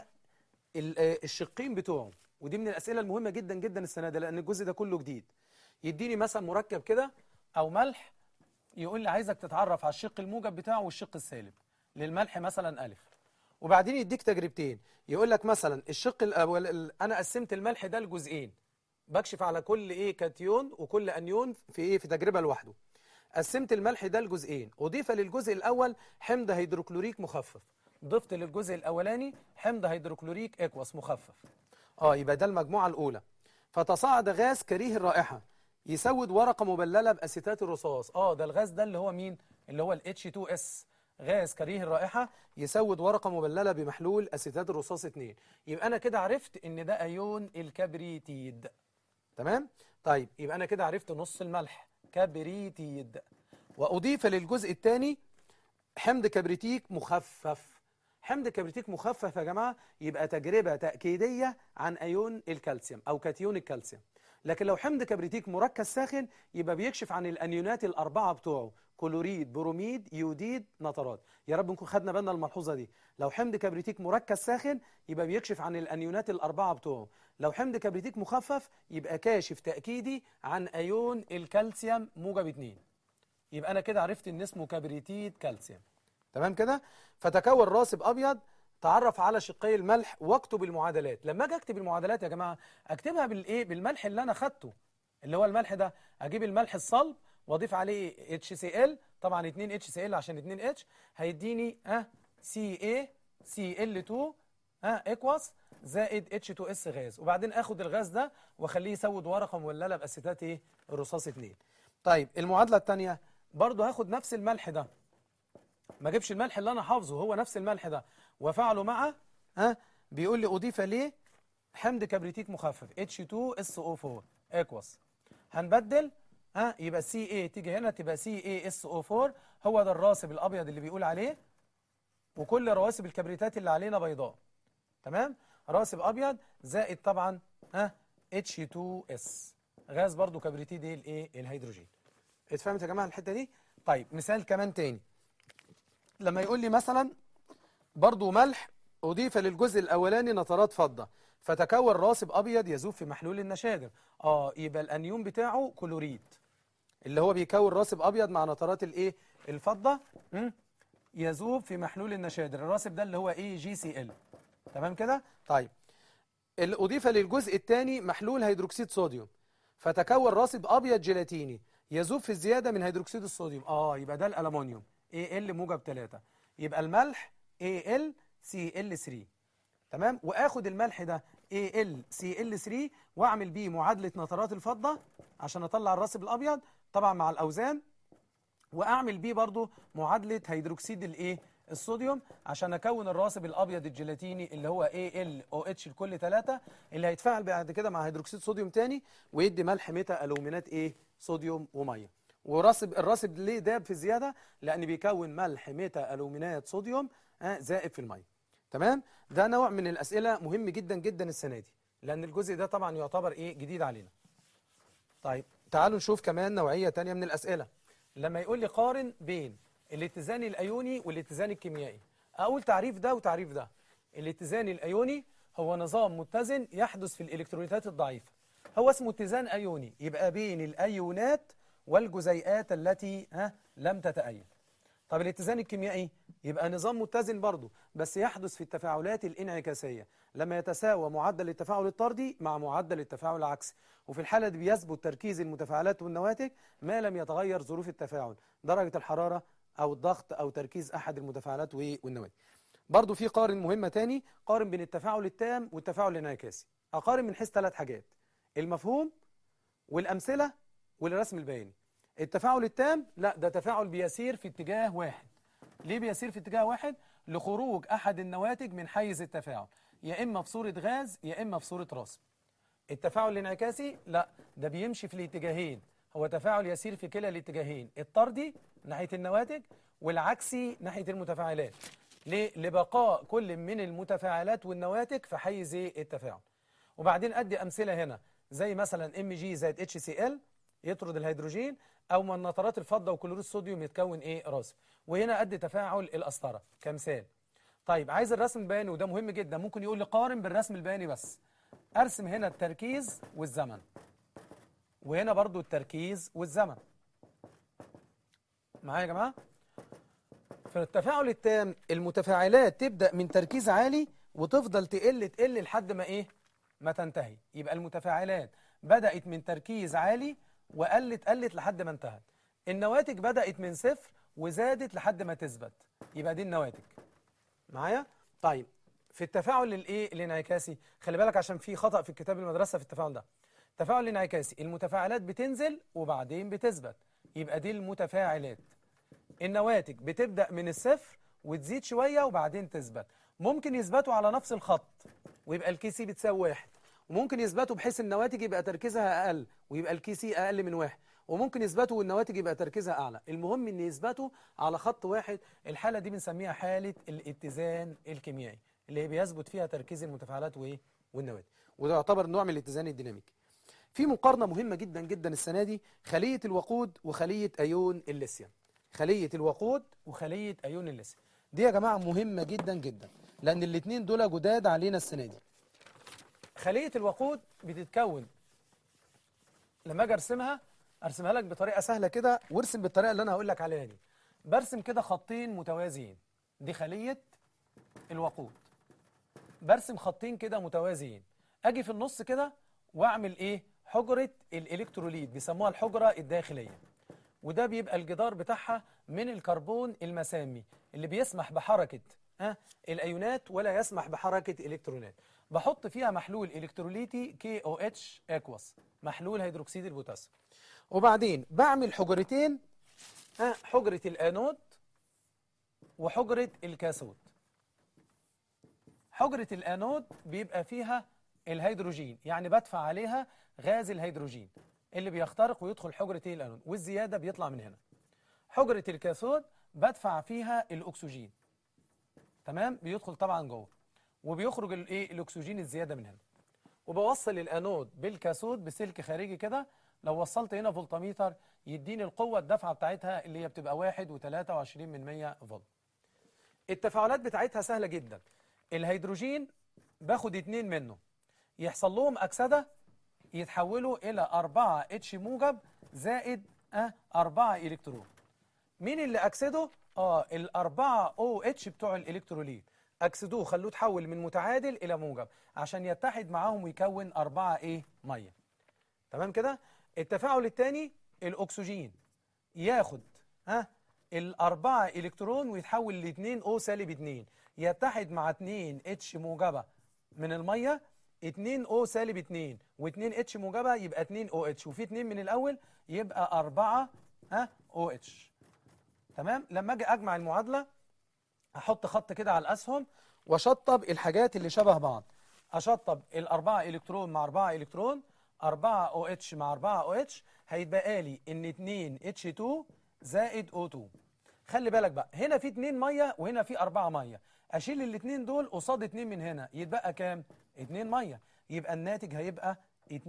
الشقين بتوعه ودي من الاسئله المهمه جدا جدا السنه دي لان الجزء ده كله جديد يديني مثلا مركب كده او ملح يقول لي عايزك تتعرف على الشق الموجب بتاعه والشق السالب للملح مثلا ألف وبعدين يديك تجربتين يقول لك مثلا الشق الأول أنا قسمت الملح ده لجزئين بكشف على كل إيه كاتيون وكل أنيون في إيه في تجربة لوحده قسمت الملح ده لجزئين أضيف للجزء الأول حمض هيدروكلوريك مخفف ضفت للجزء الأولاني حمض هيدروكلوريك إكوس مخفف آه يبقى ده المجموعة الأولى فتصاعد غاز كريه الرائحة يسود ورقة مبللة بأسيتات الرصاص اه ده الغاز ده اللي هو مين اللي هو ال H2S غاز كريه الرائحة يسود ورقة مبللة بمحلول أسيتات الرصاص 2 يبقى أنا كده عرفت إن ده أيون الكبريتيد تمام طيب يبقى أنا كده عرفت نص الملح كبريتيد وأضيف للجزء الثاني حمض كبريتيك مخفف حمض كبريتيك مخفف يا جماعة يبقى تجربة تأكيدية عن أيون الكالسيوم أو كاتيون الكالسيوم لكن لو حمض كبريتيك مركز ساخن يبقى بيكشف عن الانيونات الاربعه بتوعه كلوريد بروميد يوديد نترات يا رب نكون خدنا بالنا الملحوظه دي لو حمض كبريتيك مركز ساخن يبقى بيكشف عن الانيونات الاربعه بتوعه لو حمض كبريتيك مخفف يبقى كاشف تاكيدي عن ايون الكالسيوم موجب 2 يبقى انا كده عرفت ان اسمه كبريتيد كالسيوم تمام كده فتكون راسب ابيض تعرف على شقي الملح واكتب المعادلات لما اجي اكتب المعادلات يا جماعه اكتبها بالايه بالملح اللي انا خدته اللي هو الملح ده اجيب الملح الصلب واضيف عليه HCl طبعا 2 HCl عشان 2 H هيديني ها Ca Cl2 ها اكوس زائد H2S غاز وبعدين اخد الغاز ده واخليه يسود ورقه مولله باسيتات ايه الرصاص 2 طيب المعادله الثانيه برضو هاخد نفس الملح ده ما اجيبش الملح اللي انا حافظه هو نفس الملح ده وافعله مع ها بيقول لي اضيف ليه حمض كبريتيك مخفف H2SO4 اكوس هنبدل ها يبقى CA تيجي هنا تبقى CaSO4 هو ده الراسب الابيض اللي بيقول عليه وكل رواسب الكبريتات اللي علينا بيضاء تمام راسب ابيض زائد طبعا ها H2S غاز برضو كبريتيد ايه الايه الهيدروجين اتفهمت يا جماعه الحته دي طيب مثال كمان تاني لما يقول لي مثلا برضو ملح أضيف للجزء الأولاني نترات فضة فتكون راسب أبيض يذوب في محلول النشادر آه يبقى الأنيون بتاعه كلوريد اللي هو بيكون راسب أبيض مع نترات الإيه الفضة م? يذوب في محلول النشادر الراسب ده اللي هو إيه جي سي ال تمام كده طيب اللي أضيف للجزء الثاني محلول هيدروكسيد صوديوم فتكون راسب أبيض جيلاتيني يذوب في الزيادة من هيدروكسيد الصوديوم آه يبقى ده الألمونيوم Al موجب 3 يبقى الملح AlCl3 تمام واخد الملح ده AlCl3 واعمل بيه معادلة نترات الفضة عشان اطلع الراسب الابيض طبعا مع الاوزان واعمل بيه برضو معادلة هيدروكسيد الايه الصوديوم عشان اكون الراسب الابيض الجيلاتيني اللي هو AlOH لكل 3 اللي هيتفاعل بعد كده مع هيدروكسيد صوديوم تاني ويدي ملح ميتا الومينات ايه صوديوم وميه وراسب الراسب ليه داب في الزياده لان بيكون ملح ميتا الومينات صوديوم آه زائد في الميه تمام ده نوع من الاسئله مهم جدا جدا السنه دي لان الجزء ده طبعا يعتبر ايه جديد علينا طيب تعالوا نشوف كمان نوعيه تانية من الاسئله لما يقول لي قارن بين الاتزان الايوني والاتزان الكيميائي اقول تعريف ده وتعريف ده الاتزان الايوني هو نظام متزن يحدث في الالكترونيتات الضعيفه هو اسمه اتزان ايوني يبقى بين الايونات والجزيئات التي ها لم تتأين طب الاتزان الكيميائي يبقى نظام متزن برضه بس يحدث في التفاعلات الانعكاسية لما يتساوى معدل التفاعل الطردي مع معدل التفاعل العكسي وفي الحالة دي بيثبت تركيز المتفاعلات والنواتج ما لم يتغير ظروف التفاعل درجة الحرارة أو الضغط أو تركيز أحد المتفاعلات والنواتج برضه في قارن مهمة تاني قارن بين التفاعل التام والتفاعل الانعكاسي أقارن من حيث ثلاث حاجات المفهوم والأمثلة والرسم البياني التفاعل التام لا ده تفاعل بيسير في اتجاه واحد ليه بيسير في اتجاه واحد لخروج أحد النواتج من حيز التفاعل يا إما في صورة غاز يا إما في صورة راسب التفاعل الانعكاسي لا ده بيمشي في الاتجاهين هو تفاعل يسير في كلا الاتجاهين الطردي ناحية النواتج والعكسي ناحية المتفاعلات ليه؟ لبقاء كل من المتفاعلات والنواتج في حيز التفاعل وبعدين أدي أمثلة هنا زي مثلا ام جي زائد اتش سي ال يطرد الهيدروجين او من نترات الفضه وكلوريد الصوديوم يتكون ايه راسب وهنا ادي تفاعل القسطره كمثال طيب عايز الرسم البياني وده مهم جدا ممكن يقول لي قارن بالرسم البياني بس ارسم هنا التركيز والزمن وهنا برضو التركيز والزمن معايا يا جماعه في التفاعل التام المتفاعلات تبدا من تركيز عالي وتفضل تقل تقل لحد ما ايه ما تنتهي يبقى المتفاعلات بدات من تركيز عالي وقلت قلت لحد ما انتهت النواتج بدأت من صفر وزادت لحد ما تثبت يبقى دي النواتج معايا طيب في التفاعل الايه الانعكاسي خلي بالك عشان في خطأ في الكتاب المدرسة في التفاعل ده التفاعل الانعكاسي المتفاعلات بتنزل وبعدين بتثبت يبقى دي المتفاعلات النواتج بتبدأ من الصفر وتزيد شوية وبعدين تثبت ممكن يثبتوا على نفس الخط ويبقى الكي سي بتساوي واحد وممكن يثبتوا بحيث النواتج يبقى تركيزها أقل ويبقى الكي سي أقل من واحد وممكن يثبتوا والنواتج يبقى تركيزها أعلى المهم أن يثبتوا على خط واحد الحالة دي بنسميها حالة الاتزان الكيميائي اللي بيثبت فيها تركيز المتفاعلات وإيه والنواتج وده يعتبر نوع من الاتزان الديناميكي في مقارنة مهمة جدا جدا السنة دي خلية الوقود وخلية أيون الليثيوم خلية الوقود وخلية أيون الليثيوم دي يا جماعة مهمة جدا جدا لأن الاثنين دول جداد علينا السنة دي خلية الوقود بتتكون لما اجي ارسمها ارسمها لك بطريقة سهلة كده وارسم بالطريقة اللي انا هقول لك عليها دي برسم كده خطين متوازيين دي خلية الوقود برسم خطين كده متوازيين اجي في النص كده واعمل ايه حجرة الالكتروليت بيسموها الحجرة الداخلية وده بيبقى الجدار بتاعها من الكربون المسامي اللي بيسمح بحركة ها الايونات ولا يسمح بحركة الكترونات بحط فيها محلول الكتروليتي KOH اكوس محلول هيدروكسيد البوتاسيوم وبعدين بعمل حجرتين ها حجرة الانود وحجرة الكاثود حجرة الانود بيبقى فيها الهيدروجين يعني بدفع عليها غاز الهيدروجين اللي بيخترق ويدخل حجرة الانود والزيادة بيطلع من هنا حجرة الكاثود بدفع فيها الاكسجين تمام بيدخل طبعا جوه وبيخرج الايه الاكسجين الزيادة من هنا وبوصل الانود بالكاثود بسلك خارجي كده لو وصلت هنا فولتميتر يديني القوة الدفعة بتاعتها اللي هي بتبقى واحد وتلاتة وعشرين من مية فولت التفاعلات بتاعتها سهلة جدا الهيدروجين باخد اتنين منه يحصل لهم أكسدة يتحولوا إلى أربعة اتش موجب زائد أه أربعة إلكترون مين اللي أكسده؟ آه الأربعة أو اتش بتوع الإلكتروليت أكسدوه خلوه تحول من متعادل إلى موجب عشان يتحد معاهم ويكون أربعة إيه؟ مية تمام كده؟ التفاعل الثاني الأكسجين ياخد ها الأربعة إلكترون ويتحول لاتنين أو سالب اتنين يتحد مع اتنين اتش موجبة من المية اتنين أو سالب اتنين واتنين اتش موجبة يبقى اتنين أو اتش وفي اتنين من الأول يبقى أربعة ها أو اتش تمام لما أجي أجمع المعادلة أحط خط كده على الأسهم وأشطب الحاجات اللي شبه بعض أشطب الأربعة إلكترون مع أربعة إلكترون 4 او اتش مع 4 او اتش هيتبقى لي ان 2 اتش 2 زائد او 2 خلي بالك بقى هنا في 2 ميه وهنا في 4 ميه اشيل الاثنين دول قصاد 2 من هنا يتبقى كام 2 ميه يبقى الناتج هيبقى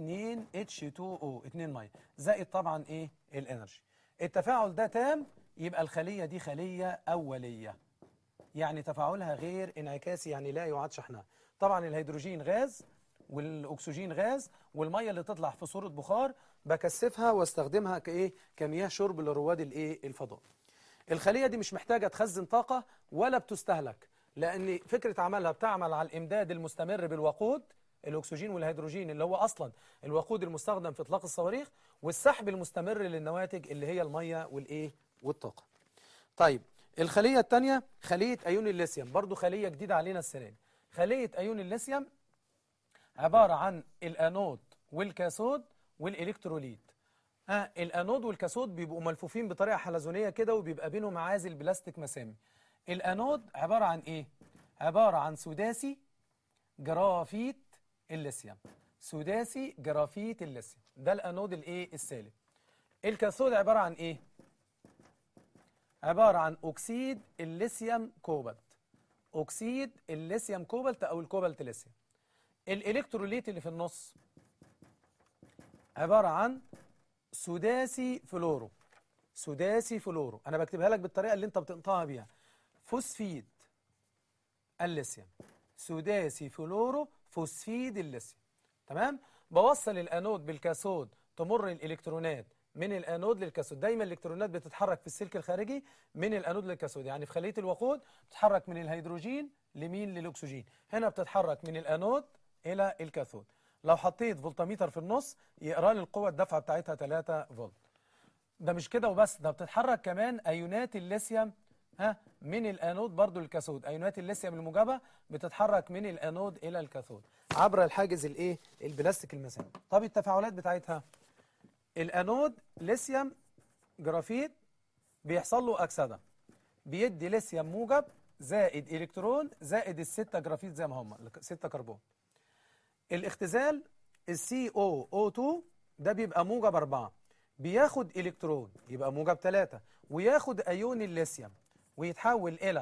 2 اتش 2 او 2 ميه زائد طبعا ايه الانرجي التفاعل ده تام يبقى الخليه دي خليه اوليه يعني تفاعلها غير انعكاسي يعني لا يعاد شحنها طبعا الهيدروجين غاز والاكسجين غاز والميه اللي تطلع في صوره بخار بكثفها واستخدمها كايه كمياه شرب لرواد الايه الفضاء الخليه دي مش محتاجه تخزن طاقه ولا بتستهلك لان فكره عملها بتعمل على الامداد المستمر بالوقود الاكسجين والهيدروجين اللي هو اصلا الوقود المستخدم في اطلاق الصواريخ والسحب المستمر للنواتج اللي هي الميه والايه والطاقه طيب الخليه الثانيه خليه ايون الليثيوم برضو خليه جديده علينا السنه دي خليه ايون الليثيوم عبارة عن الأنود والكاثود والإلكتروليت آه الأنود والكاثود بيبقوا ملفوفين بطريقة حلزونية كده وبيبقى بينهم عازل بلاستيك مسامي الأنود عبارة عن إيه؟ عبارة عن سداسي جرافيت الليثيوم سداسي جرافيت الليثيوم ده الأنود الإيه السالب الكاثود عبارة عن إيه؟ عبارة عن أكسيد الليثيوم كوبالت أكسيد الليثيوم كوبالت أو الكوبالت ليثيوم الإلكتروليت اللي في النص عبارة عن سداسي فلورو سداسي فلورو أنا بكتبها لك بالطريقة اللي أنت بتنطقها بيها فوسفيد الليثيوم سداسي فلورو فوسفيد الليثيوم تمام بوصل الأنود بالكاثود تمر الإلكترونات من الانود للكاثود دايما الالكترونات بتتحرك في السلك الخارجي من الانود للكاثود يعني في خليه الوقود بتتحرك من الهيدروجين لمين للاكسجين هنا بتتحرك من الانود الى الكاثود لو حطيت فولتميتر في النص يقرا لي القوه الدفعه بتاعتها 3 فولت ده مش كده وبس ده بتتحرك كمان ايونات الليثيوم ها من الانود برضو للكاثود ايونات الليثيوم الموجبه بتتحرك من الانود الى الكاثود عبر الحاجز الايه البلاستيك المسامي طب التفاعلات بتاعتها الانود ليثيوم جرافيت بيحصل له اكسده بيدي ليثيوم موجب زائد الكترون زائد الستة جرافيت زي ما هم ستة كربون الاختزال السي او او 2 ده بيبقى موجب 4 بياخد الكترون يبقى موجب 3 وياخد ايون الليثيوم ويتحول الى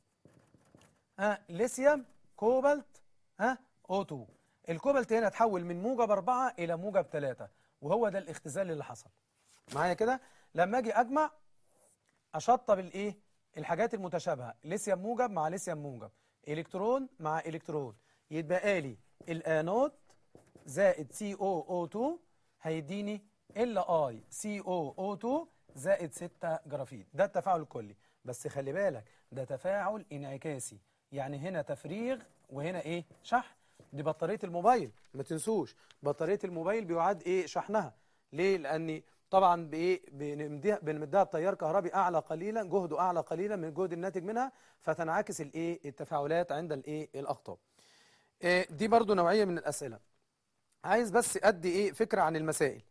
ها ليثيوم كوبالت ها او 2 الكوبالت هنا اتحول من موجب 4 الى موجب 3 وهو ده الاختزال اللي حصل معايا كده لما اجي اجمع اشطب الايه الحاجات المتشابهه ليثيوم موجب مع ليثيوم موجب الكترون مع الكترون يتبقى لي الانود زائد سي او او 2 هيديني ال اي سي او او 2 زائد 6 جرافيت ده التفاعل الكلي بس خلي بالك ده تفاعل انعكاسي يعني هنا تفريغ وهنا ايه شحن دي بطاريه الموبايل ما تنسوش بطاريه الموبايل بيعاد ايه شحنها ليه لان طبعا بايه بنمديها بنمدها بتيار كهربي اعلى قليلا جهده اعلى قليلا من الجهد الناتج منها فتنعكس الايه التفاعلات عند الايه الاقطاب إيه دي برضو نوعيه من الاسئله عايز بس ادي ايه فكره عن المسائل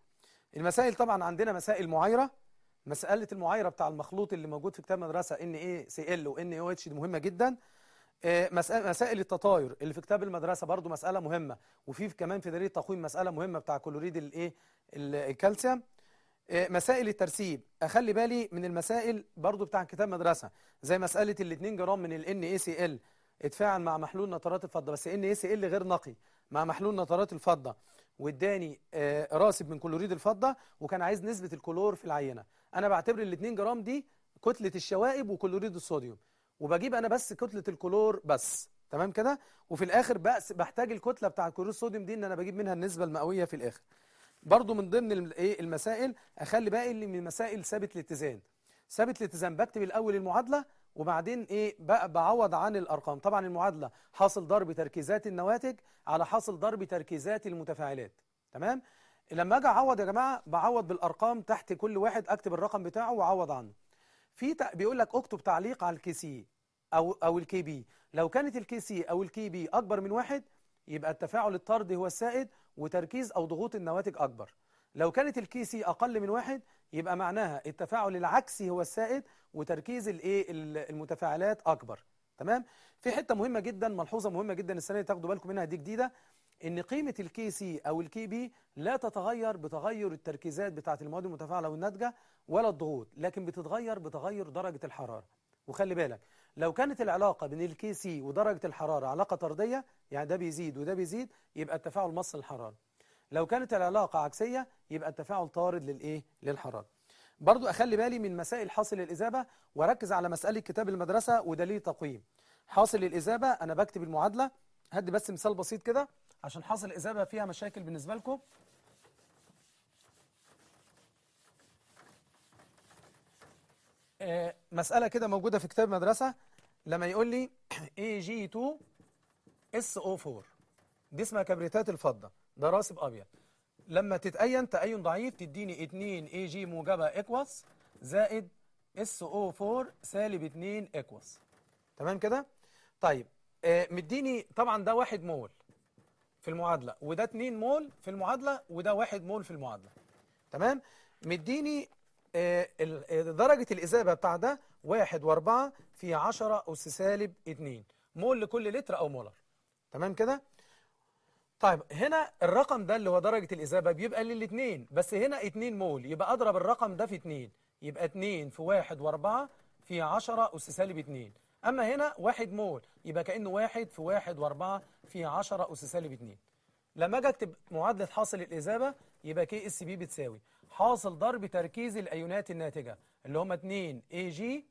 المسائل طبعا عندنا مسائل معايره مساله المعايره بتاع المخلوط اللي موجود في كتاب مدرسه ان اي سي ال وان او اتش دي مهمه جدا آه، مسألة مسائل التطاير اللي في كتاب المدرسة برضو مسألة مهمة وفي كمان في دليل التقويم مسألة مهمة بتاع كلوريد الايه ال- الكالسيوم آه، مسائل الترسيب اخلي بالي من المسائل برضو بتاع كتاب مدرسة زي مسألة ال 2 جرام من ال NaCl اتفاعل مع محلول نترات الفضة بس NaCl غير نقي مع محلول نترات الفضة واداني آه، راسب من كلوريد الفضة وكان عايز نسبة الكلور في العينة انا بعتبر ال 2 جرام دي كتلة الشوائب وكلوريد الصوديوم وبجيب انا بس كتلة الكلور بس تمام كده وفي الاخر بقى بحتاج الكتلة بتاع كلوريد الصوديوم دي ان انا بجيب منها النسبة المئوية في الاخر برضو من ضمن الم- ايه المسائل اخلي باقي اللي من مسائل ثابت الاتزان ثابت الاتزان بكتب الاول المعادله وبعدين ايه بقى بعوض عن الارقام طبعا المعادله حاصل ضرب تركيزات النواتج على حاصل ضرب تركيزات المتفاعلات تمام لما اجي اعوض يا جماعه بعوض بالارقام تحت كل واحد اكتب الرقم بتاعه واعوض عنه في تق- بيقول لك اكتب تعليق على الكي سي او او الكي بي لو كانت الكي سي او الكي بي اكبر من واحد يبقى التفاعل الطردي هو السائد وتركيز او ضغوط النواتج اكبر لو كانت الكي سي اقل من واحد يبقى معناها التفاعل العكسي هو السائد وتركيز الايه ال- المتفاعلات اكبر تمام في حته مهمه جدا ملحوظه مهمه جدا السنه دي تاخدوا بالكم منها دي جديده ان قيمه الكي سي او الكي بي لا تتغير بتغير التركيزات بتاعه المواد المتفاعله والناتجه ولا الضغوط لكن بتتغير بتغير درجه الحراره وخلي بالك لو كانت العلاقه بين الكي سي ودرجه الحراره علاقه طرديه يعني ده بيزيد وده بيزيد يبقى التفاعل مص الحراره لو كانت العلاقه عكسيه يبقى التفاعل طارد للايه للحراره برضو اخلي بالي من مسائل حاصل الاجابه واركز على مساله كتاب المدرسه ودليل تقويم حاصل الاجابه انا بكتب المعادله هدي بس مثال بسيط كده عشان حاصل الاجابه فيها مشاكل بالنسبه لكم آه، مسألة كده موجودة في كتاب مدرسة لما يقول لي Ag2SO4 دي اسمها كبريتات الفضة ده راسب أبيض لما تتأين تأين ضعيف تديني 2 Ag موجبة إكوس زائد SO4 سالب 2 إكوس تمام كده؟ طيب آه، مديني طبعا ده واحد مول في المعادلة وده 2 مول في المعادلة وده واحد مول في المعادلة تمام مديني آه، ال- آه، درجة الإذابة بتاع ده واحد واربعة في عشرة أس سالب اتنين مول لكل لتر أو مولر تمام كده طيب هنا الرقم ده اللي هو درجة الإذابة بيبقى للاتنين بس هنا اتنين مول يبقى أضرب الرقم ده في اتنين يبقى اتنين في واحد واربعة في عشرة أس سالب اتنين أما هنا واحد مول يبقى كأنه واحد في واحد واربعة في عشرة أس سالب اتنين لما اجي اكتب معادله حاصل الاذابه يبقى كي اس بي بتساوي حاصل ضرب تركيز الايونات الناتجه اللي هم 2 اي جي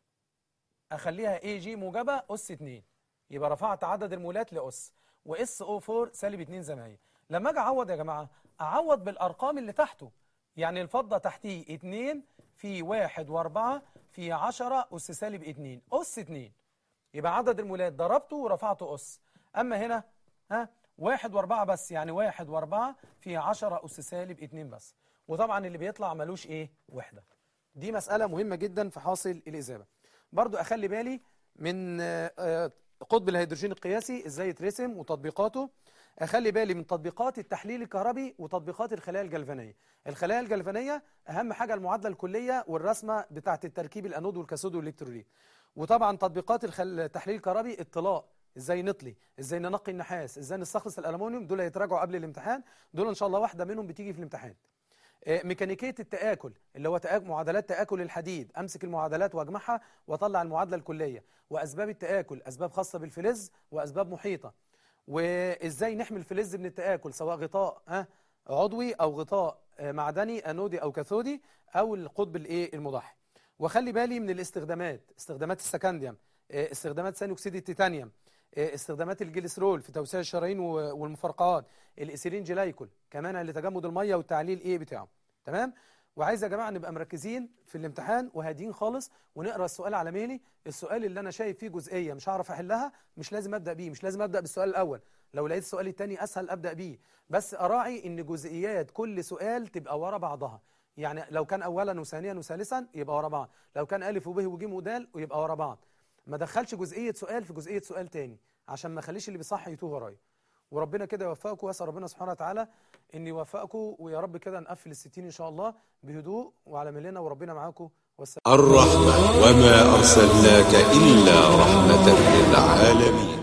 اخليها اي جي موجبه اس 2 يبقى رفعت عدد المولات لاس واس او 4 سالب 2 زي ما هي لما اجي اعوض يا جماعه اعوض بالارقام اللي تحته يعني الفضه تحتيه 2 في 1 و4 في 10 اس سالب 2 اس 2 يبقى عدد المولات ضربته ورفعته أس أما هنا ها واحد واربعة بس يعني واحد واربعة في عشرة أس سالب اتنين بس وطبعا اللي بيطلع ملوش إيه وحدة دي مسألة مهمة جدا في حاصل الإجابة برضو أخلي بالي من آه، آه، قطب الهيدروجين القياسي إزاي يترسم وتطبيقاته أخلي بالي من تطبيقات التحليل الكهربي وتطبيقات الخلايا الجلفانية الخلايا الجلفانية أهم حاجة المعادلة الكلية والرسمة بتاعة التركيب الأنود والكاثود والإلكتروليت وطبعا تطبيقات الخل... التحليل الكهربي اطلاء ازاي نطلي ازاي ننقي النحاس ازاي نستخلص الالومنيوم دول يتراجعوا قبل الامتحان دول ان شاء الله واحده منهم بتيجي في الامتحان آه، ميكانيكيه التآكل اللي هو تآك معادلات تآكل الحديد امسك المعادلات واجمعها واطلع المعادله الكليه واسباب التآكل اسباب خاصه بالفلز واسباب محيطه وازاي نحمي الفلز من التآكل سواء غطاء ها عضوي او غطاء آه، معدني انودي او كاثودي او القطب الايه المضحي وخلي بالي من الاستخدامات استخدامات السكنديوم آه، استخدامات ثاني اكسيد التيتانيوم آه، استخدامات الجليسرول في توسيع الشرايين و- والمفرقعات الايثيلين جلايكول كمان لتجمد الميه والتعليل ايه بتاعه تمام وعايز يا جماعه نبقى مركزين في الامتحان وهاديين خالص ونقرا السؤال على ميلي السؤال اللي انا شايف فيه جزئيه مش هعرف احلها مش لازم ابدا بيه مش لازم ابدا بالسؤال الاول لو لقيت السؤال الثاني اسهل ابدا بيه بس اراعي ان جزئيات كل سؤال تبقى ورا بعضها يعني لو كان اولا وثانيا وثالثا يبقى ورا بعض لو كان الف وب وج ودال ويبقى ورا بعض ما دخلش جزئيه سؤال في جزئيه سؤال تاني عشان ما اخليش اللي بيصح يتوه ورايا وربنا كده يوفقكم واسال ربنا سبحانه وتعالى ان يوفقكم ويا رب كده نقفل الستين ان شاء الله بهدوء وعلى مهلنا وربنا معاكم والسلام الرحمة وما أرسلناك إلا رحمة للعالمين